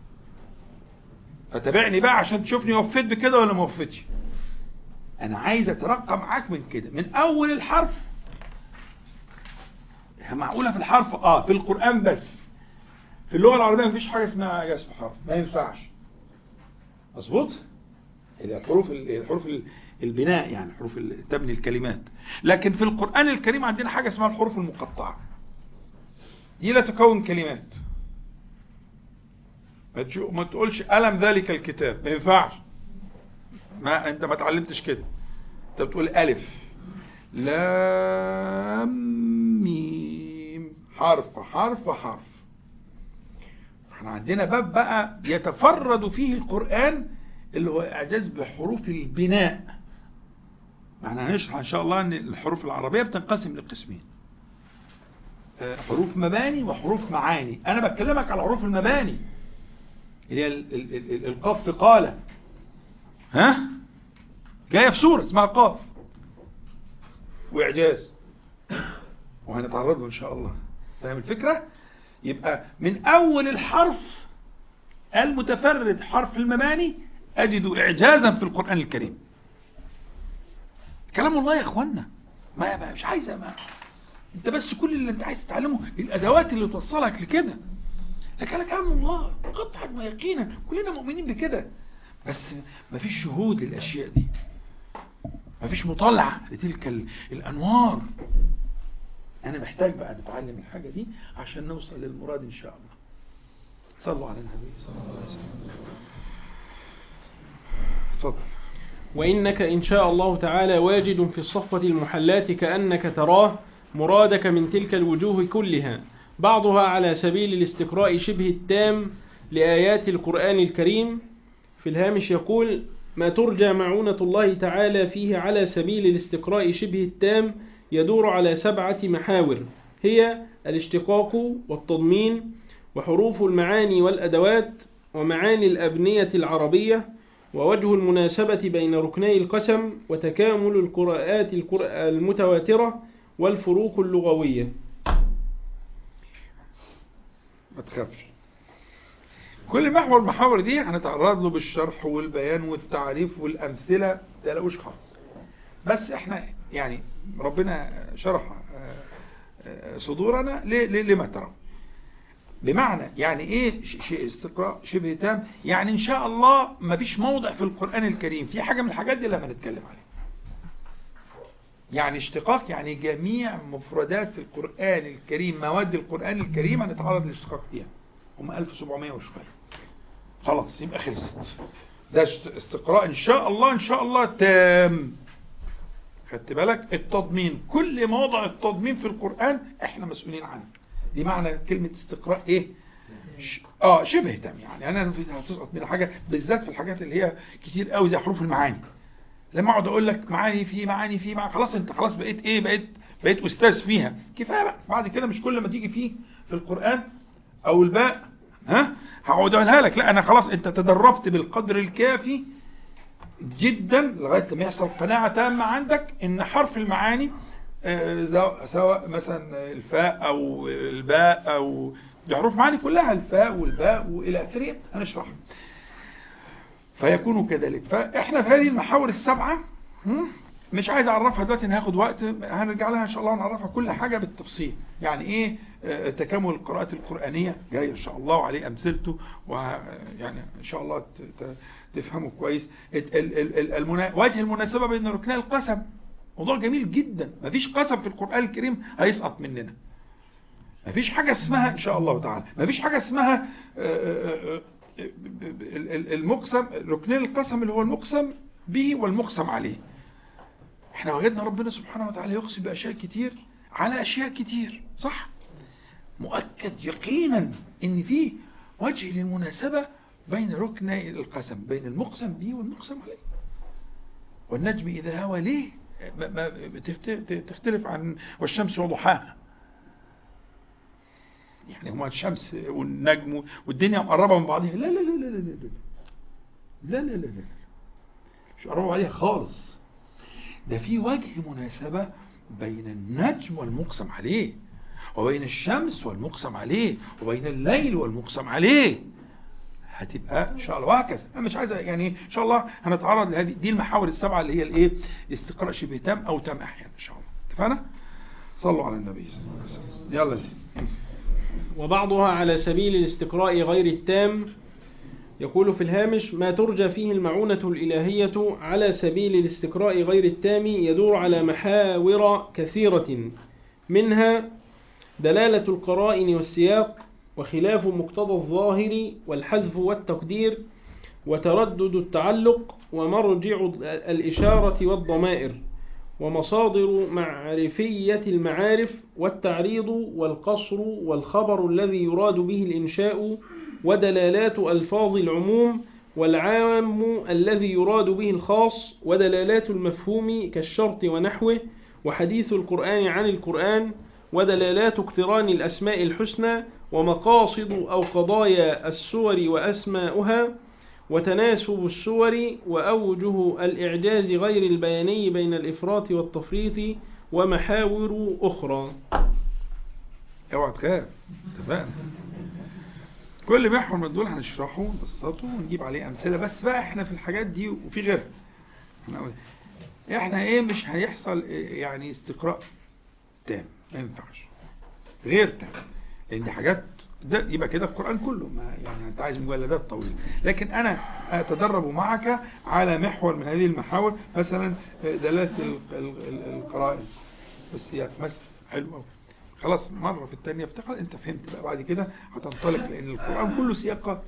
فتابعني بقى عشان تشوفني وفيت بكده ولا ما وفيتش انا عايز اترقى معاك من كده من اول الحرف هي معقولة في الحرف اه في القرآن بس في اللغة العربية مفيش حاجة اسمها اعجاز في حرف ما ينفعش مظبوط اللي هي الحروف الحروف البناء يعني حروف ال- تبني الكلمات لكن في القرآن الكريم عندنا حاجة اسمها الحروف المقطعة دي لا تكون كلمات ما تشو- ما تقولش ألم ذلك الكتاب ما ينفعش ما انت ما اتعلمتش كده انت بتقول ألف لام ميم حرف حرف حرف احنا عندنا باب بقى يتفرد فيه القرآن اللي هو اعجاز بحروف البناء احنا هنشرح ان شاء الله ان الحروف العربية بتنقسم لقسمين آه، حروف مباني وحروف معاني انا بكلمك على حروف المباني اللي هي ال- ال- ال- القاف في قال ها جايه في سوره اسمها قاف واعجاز وهنتعرض له ان شاء الله فاهم الفكره يبقى من اول الحرف المتفرد حرف المباني اجد اعجازا في القران الكريم كلام الله يا اخوانا ما ما- مش عايزه ما انت بس كل اللي انت عايز تتعلمه الادوات اللي توصلك لكده لكن كلام الله قطعا ويقينا كلنا مؤمنين بكده بس مفيش شهود للاشياء دي مفيش مطالعه لتلك ال- الانوار انا محتاج بقى نتعلم الحاجه دي عشان نوصل للمراد ان شاء الله صلوا على النبي صلى الله عليه وسلم اتفضل وإنك إن شاء الله تعالى واجد في الصفوة المحلات كأنك تراه مرادك من تلك الوجوه كلها بعضها على سبيل الاستقراء شبه التام لآيات القرآن الكريم في الهامش يقول ما ترجى معونة الله تعالى فيه على سبيل الاستقراء شبه التام يدور على سبعة محاور هي الاشتقاق والتضمين وحروف المعاني والأدوات ومعاني الأبنية العربية ووجه المناسبة بين ركني القسم وتكامل القراءات القر- المتواترة والفروق اللغوية ما تخافش كل محور محاور دي هنتعرض له بالشرح والبيان والتعريف والأمثلة ما تقلقوش خالص بس احنا يعني ربنا شرح آه، آه، صدورنا ل- ل- لما ترى بمعنى يعني ايه ش- ش- استقراء شبه تام يعني ان شاء الله ما فيش موضع في القرآن الكريم في حاجة من الحاجات دي لما نتكلم عليها يعني اشتقاق يعني جميع مفردات القرآن الكريم مواد القرآن الكريم هنتعرض للاشتقاق فيها هم 1700 وشوية خلاص يبقى خلصت ده اشت- استقراء ان شاء الله ان شاء الله تام خدت بالك التضمين كل موضع التضمين في القرآن احنا مسؤولين عنه دي معنى كلمة استقراء ايه ش... اه شبه تام يعني انا في هتسقط من حاجة بالذات في الحاجات اللي هي كتير قوي زي حروف المعاني لما اقعد اقول لك معاني في معاني في معاني خلاص انت خلاص بقيت ايه بقيت بقيت استاذ فيها كفايه بقى بعد كده مش كل ما تيجي فيه في القران او الباء ها هقعد اقولها لك لا انا خلاص انت تدربت بالقدر الكافي جدا لغايه لما يحصل قناعه تامه عندك ان حرف المعاني آه، زو- سواء مثلا الفاء او الباء او دي حروف معاني كلها الفاء والباء والى اخره هنشرحها فيكون كذلك فاحنا في هذه المحاور السبعه هم؟ مش عايز اعرفها دلوقتي ان هاخد وقت هنرجع لها ان شاء الله ونعرفها كل حاجه بالتفصيل يعني ايه آه، تكامل القراءات القرانيه جاي ان شاء الله وعليه امثلته ويعني ان شاء الله ت- ت- تفهموا كويس ال- ال- ال- المنا... وجه المناسبه بين ركني القسم موضوع جميل جدا مفيش قسم في القران الكريم هيسقط مننا مفيش حاجه اسمها ان شاء الله تعالى مفيش حاجه اسمها آه، آه، آه، ال- ال- المقسم ركنين القسم اللي هو المقسم به والمقسم عليه احنا وجدنا ربنا سبحانه وتعالى يقسم باشياء كتير على اشياء كتير صح مؤكد يقينا ان في وجه للمناسبة بين ركني القسم بين المقسم به والمقسم عليه والنجم اذا هوى ليه ما ما تفت- تختلف عن والشمس وضحاها يعني هما الشمس والنجم والدنيا مقربة من بعضها لا لا لا لا لا لا لا لا لا لا لا مش قربوا من بعضها خالص ده في وجه مناسبة بين النجم والمقسم عليه وبين الشمس والمقسم عليه وبين الليل والمقسم عليه هتبقى ان شاء الله وهكذا انا مش عايز يعني ان شاء الله هنتعرض لهذه دي المحاور السبعه اللي هي الايه استقراء شبه تام او تام احيانا ان شاء الله اتفقنا صلوا على النبي صلى الله عليه وسلم يلا يا سيدي وبعضها على سبيل الاستقراء غير التام يقول في الهامش ما ترجى فيه المعونة الإلهية على سبيل الاستقراء غير التام يدور على محاور كثيرة منها دلالة القرائن والسياق وخلاف مقتضى الظاهر والحذف والتقدير وتردد التعلق ومرجع الإشارة والضمائر ومصادر معرفية المعارف والتعريض والقصر والخبر الذي يراد به الإنشاء ودلالات ألفاظ العموم والعام الذي يراد به الخاص ودلالات المفهوم كالشرط ونحوه وحديث القرآن عن القرآن ودلالات اقتران الأسماء الحسنى ومقاصد أو قضايا السور وأسماؤها وتناسب السور وأوجه الإعجاز غير البياني بين الإفراط والتفريط ومحاور أخرى اوعى تخاف اتفقنا كل محور من دول هنشرحه ونبسطه ونجيب عليه امثله بس بقى احنا في الحاجات دي وفي غيرها احنا قلنا- احنا ايه مش هيحصل إيه يعني استقراء تام ما ينفعش غير تام لان دي حاجات ده يبقى كده القران كله ما يعني انت عايز مجلدات طويله لكن انا اتدرب معك على محور من هذه المحاور مثلا دلاله ال- ال- ال- القرائن والسياق مثلا حلو قوي خلاص مرة في الثانية افتقد انت فهمت بقى بعد كده هتنطلق لان القرآن كله سياقات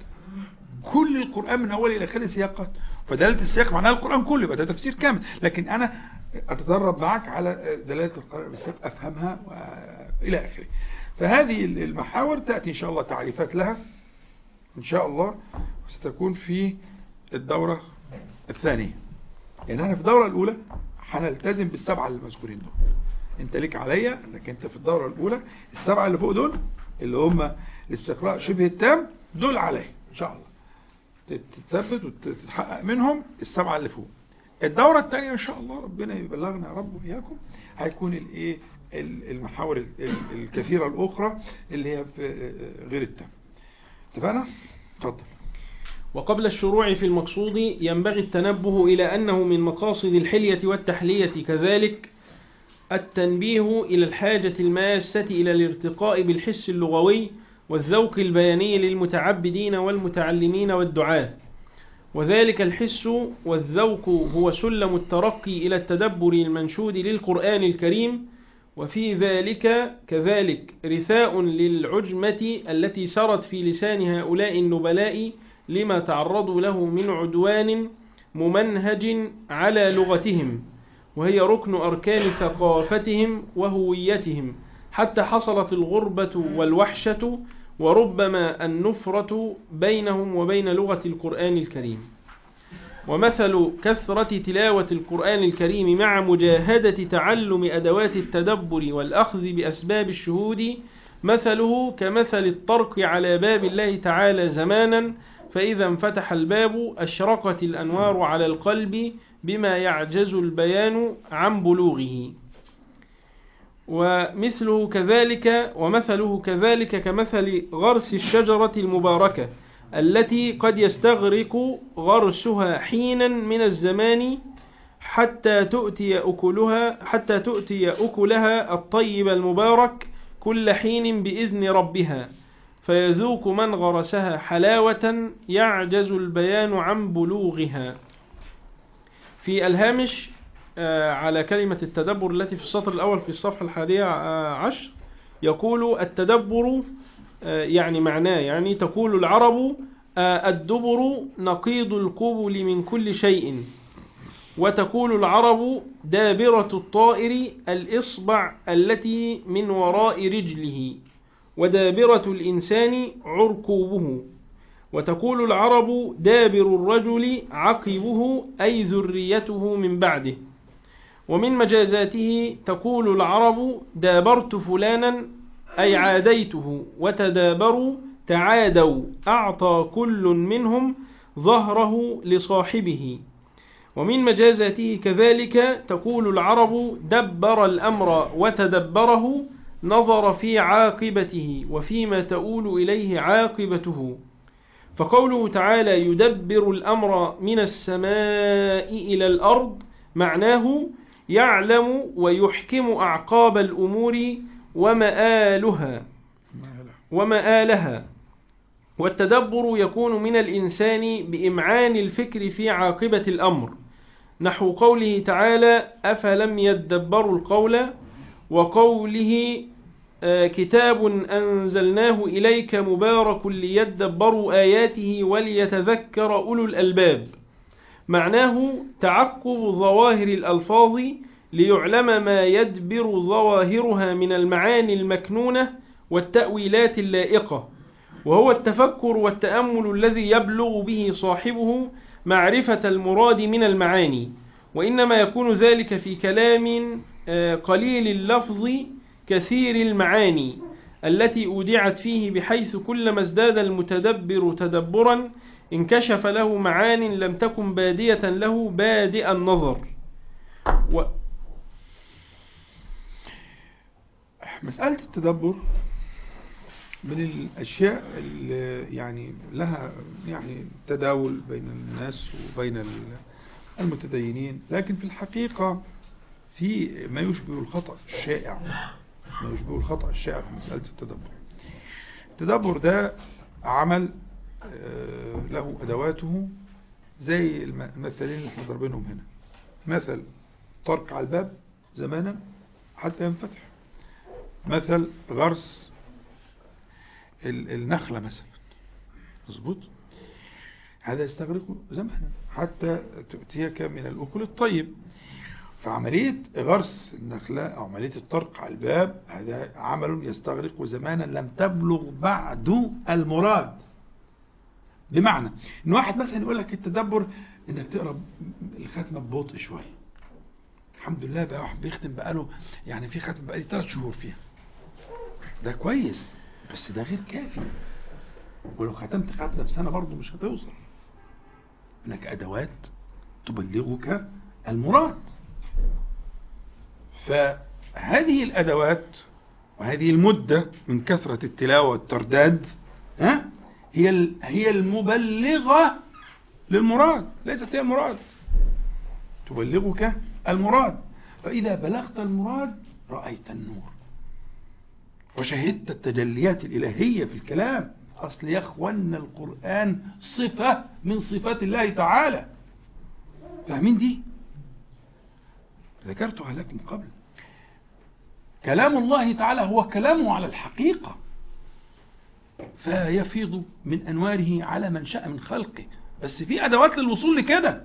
كل القرآن من اول الى اخره سياقات فدلالة السياق معناها القرآن كله يبقى ده تفسير كامل لكن انا اتدرب معك على دلالة القرآن بالسياق افهمها الى اخره فهذه المحاور تأتي ان شاء الله تعريفات لها ان شاء الله ستكون في الدورة الثانية يعني انا في الدورة الاولى هنلتزم بالسبعة اللي مذكورين دول انت ليك عليا انك انت في الدورة الاولى السبعة اللي فوق دول اللي هم الاستقراء شبه التام دول عليا ان شاء الله تتثبت وتتحقق منهم السبعة اللي فوق الدورة الثانية ان شاء الله ربنا يبلغنا يا رب واياكم هيكون الايه المحاور ال- ال- الكثيرة الاخرى اللي هي في غير التام اتفقنا؟ اتفضل وقبل الشروع في المقصود ينبغي التنبه إلى أنه من مقاصد الحلية والتحلية كذلك التنبيه إلى الحاجة الماسة إلى الارتقاء بالحس اللغوي والذوق البياني للمتعبدين والمتعلمين والدعاة وذلك الحس والذوق هو سلم الترقي إلى التدبر المنشود للقرآن الكريم وفي ذلك كذلك رثاء للعجمة التي سرت في لسان هؤلاء النبلاء لما تعرضوا له من عدوان ممنهج على لغتهم وهي ركن أركان ثقافتهم وهويتهم حتى حصلت الغربة والوحشة وربما النفرة بينهم وبين لغة القرآن الكريم ومثل كثرة تلاوة القرآن الكريم مع مجاهدة تعلم أدوات التدبر والأخذ بأسباب الشهود مثله كمثل الطرق على باب الله تعالى زمانا فإذا انفتح الباب أشرقت الأنوار على القلب بما يعجز البيان عن بلوغه ومثله كذلك ومثله كذلك كمثل غرس الشجرة المباركة التي قد يستغرق غرسها حينا من الزمان حتى تؤتي أكلها حتى تؤتي أكلها الطيب المبارك كل حين بإذن ربها فيذوق من غرسها حلاوة يعجز البيان عن بلوغها في الهامش آه، على كلمة التدبر التي في السطر الأول في الصفحة الحادية آه، عشر يقول التدبر آه، يعني معناه يعني تقول العرب آه، الدبر نقيض القبل من كل شيء وتقول العرب دابرة الطائر الإصبع التي من وراء رجله ودابرة الإنسان عرقوبه وتقول العرب دابر الرجل عقبه أي ذريته من بعده ومن مجازاته تقول العرب دابرت فلانا أي عاديته وتدابروا تعادوا أعطى كل منهم ظهره لصاحبه ومن مجازاته كذلك تقول العرب دبر الأمر وتدبره نظر في عاقبته وفيما تؤول إليه عاقبته فقوله تعالى يدبر الأمر من السماء إلى الأرض معناه يعلم ويحكم أعقاب الأمور ومآلها ومآلها والتدبر يكون من الإنسان بإمعان الفكر في عاقبة الأمر نحو قوله تعالى أفلم يدبروا القول وقوله آه، كتاب أنزلناه إليك مبارك ليدبروا آياته وليتذكر أولو الألباب معناه تعقب ظواهر الألفاظ ليعلم ما يدبر ظواهرها من المعاني المكنونة والتأويلات اللائقة وهو التفكر والتأمل الذي يبلغ به صاحبه معرفة المراد من المعاني وإنما يكون ذلك في كلام آه، قليل اللفظ كثير المعاني التي أودعت فيه بحيث كلما ازداد المتدبر تدبرا انكشف له معان لم تكن بادية له بادئ النظر و... مسألة التدبر من الأشياء اللي يعني لها يعني تداول بين الناس وبين ال- المتدينين لكن في الحقيقة في ما يشبه الخطأ الشائع ما يشبه الخطأ الشائع في مسألة التدبر التدبر ده عمل آه، له أدواته زي الم- المثلين اللي احنا ضربينهم هنا مثل طرق على الباب زمانا حتى ينفتح مثل غرس ال- النخلة مثلا مظبوط هذا يستغرق زمانا حتى تؤتيك من الأكل الطيب فعملية غرس النخلة أو عملية الطرق على الباب هذا عمل يستغرق زمانا لم تبلغ بعد المراد بمعنى ان واحد مثلا يقول لك التدبر انك تقرا الختمه ببطء شويه الحمد لله بقى واحد بيختم بقاله يعني في ختم بقالي ثلاث شهور فيها ده كويس بس ده غير كافي ولو ختمت ختمه في سنه برضه مش هتوصل هناك ادوات تبلغك المراد فهذه الادوات وهذه المده من كثره التلاوه والترداد ها هي ال- هي المبلغه للمراد ليست هي المراد تبلغك المراد فإذا بلغت المراد رأيت النور وشهدت التجليات الإلهية في الكلام أصل يا أخوانا القرآن صفة من صفات الله تعالى فاهمين دي ذكرتها لكم قبل كلام الله تعالى هو كلامه على الحقيقة فيفيض من أنواره على من شاء من خلقه بس في أدوات للوصول لكده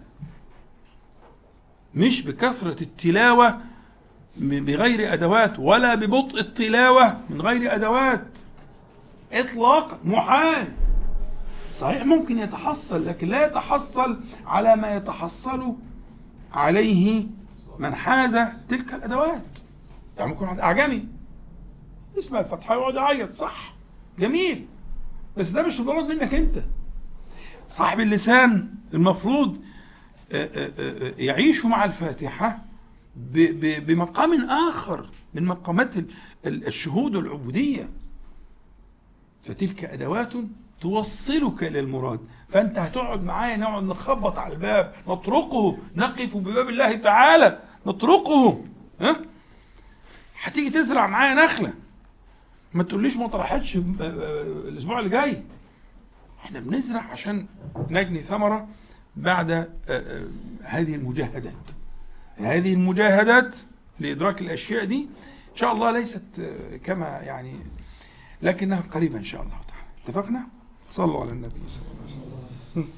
مش بكثرة التلاوة م- بغير أدوات ولا ببطء التلاوة من غير أدوات إطلاقا محال صحيح ممكن يتحصل لكن لا يتحصل على ما يتحصل عليه من حاز تلك الأدوات يعني ممكن واحد أعجمي يسمع الفتحة ويقعد يعيط صح جميل بس ده مش المراد منك أنت صاحب اللسان المفروض آه، آه، آه، يعيش مع الفاتحة ب- ب- بمقام آخر من مقامات ال- ال- الشهود والعبودية فتلك أدوات توصلك إلى المراد فأنت هتقعد معايا نقعد نخبط على الباب نطرقه نقف بباب الله تعالى نطرقه ها هتيجي تزرع معايا نخلة ما تقوليش ما طرحتش ب- ب- الأسبوع اللي جاي احنا بنزرع عشان نجني ثمرة بعد آه، آه، هذه المجاهدات هذه المجاهدات لإدراك الأشياء دي إن شاء الله ليست آه، كما يعني لكنها قريبة إن شاء الله تعالى اتفقنا؟ صلوا على النبي صلى الله عليه وسلم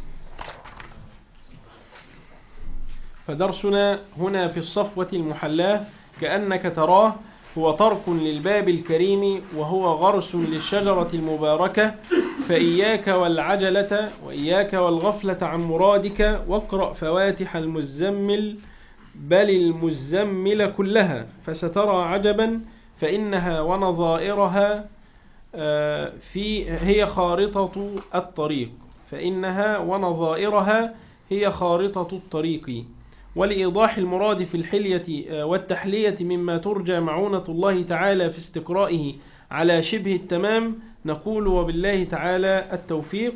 فدرسنا هنا في الصفوة المحلاة كأنك تراه هو طرق للباب الكريم وهو غرس للشجرة المباركة فإياك والعجلة وإياك والغفلة عن مرادك واقرأ فواتح المزمل بل المزمل كلها فسترى عجبا فإنها ونظائرها آه، في هي خارطة الطريق فإنها ونظائرها هي خارطة الطريق ولإيضاح المراد في الحلية آه، والتحلية مما ترجى معونة الله تعالى في استقرائه على شبه التمام نقول وبالله تعالى التوفيق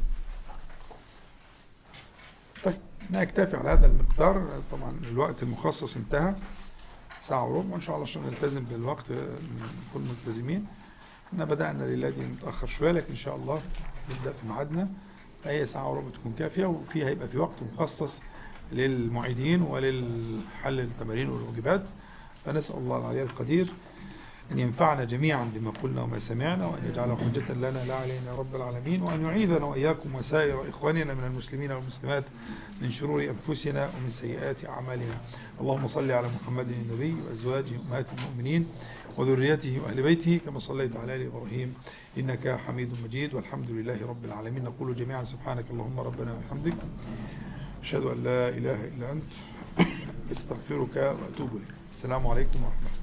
طيب نكتفي على هذا المقدار طبعا الوقت المخصص انتهى ساعة وربع وإن شاء الله عشان نلتزم بالوقت نكون ملتزمين احنا بدأنا الليلة دي متأخر شوية لكن إن شاء الله نبدأ في ميعادنا أي ساعة وربع تكون كافية وفيها يبقى في وقت مخصص للمعيدين وللحل التمارين والواجبات فنسأل الله العلي القدير أن ينفعنا جميعا بما قلنا وما سمعنا وأن يجعله حجة لنا لا علينا يا رب العالمين وأن يعيذنا وإياكم وسائر إخواننا من المسلمين والمسلمات من شرور أنفسنا ومن سيئات أعمالنا اللهم صل على محمد النبي وأزواجه أمهات المؤمنين وذريته وأهل بيته كما صليت على آل إبراهيم إنك حميد مجيد والحمد لله رب العالمين نقول جميعا سبحانك اللهم ربنا وبحمدك أشهد أن لا إله إلا أنت استغفرك وأتوب إليك السلام عليكم ورحمة الله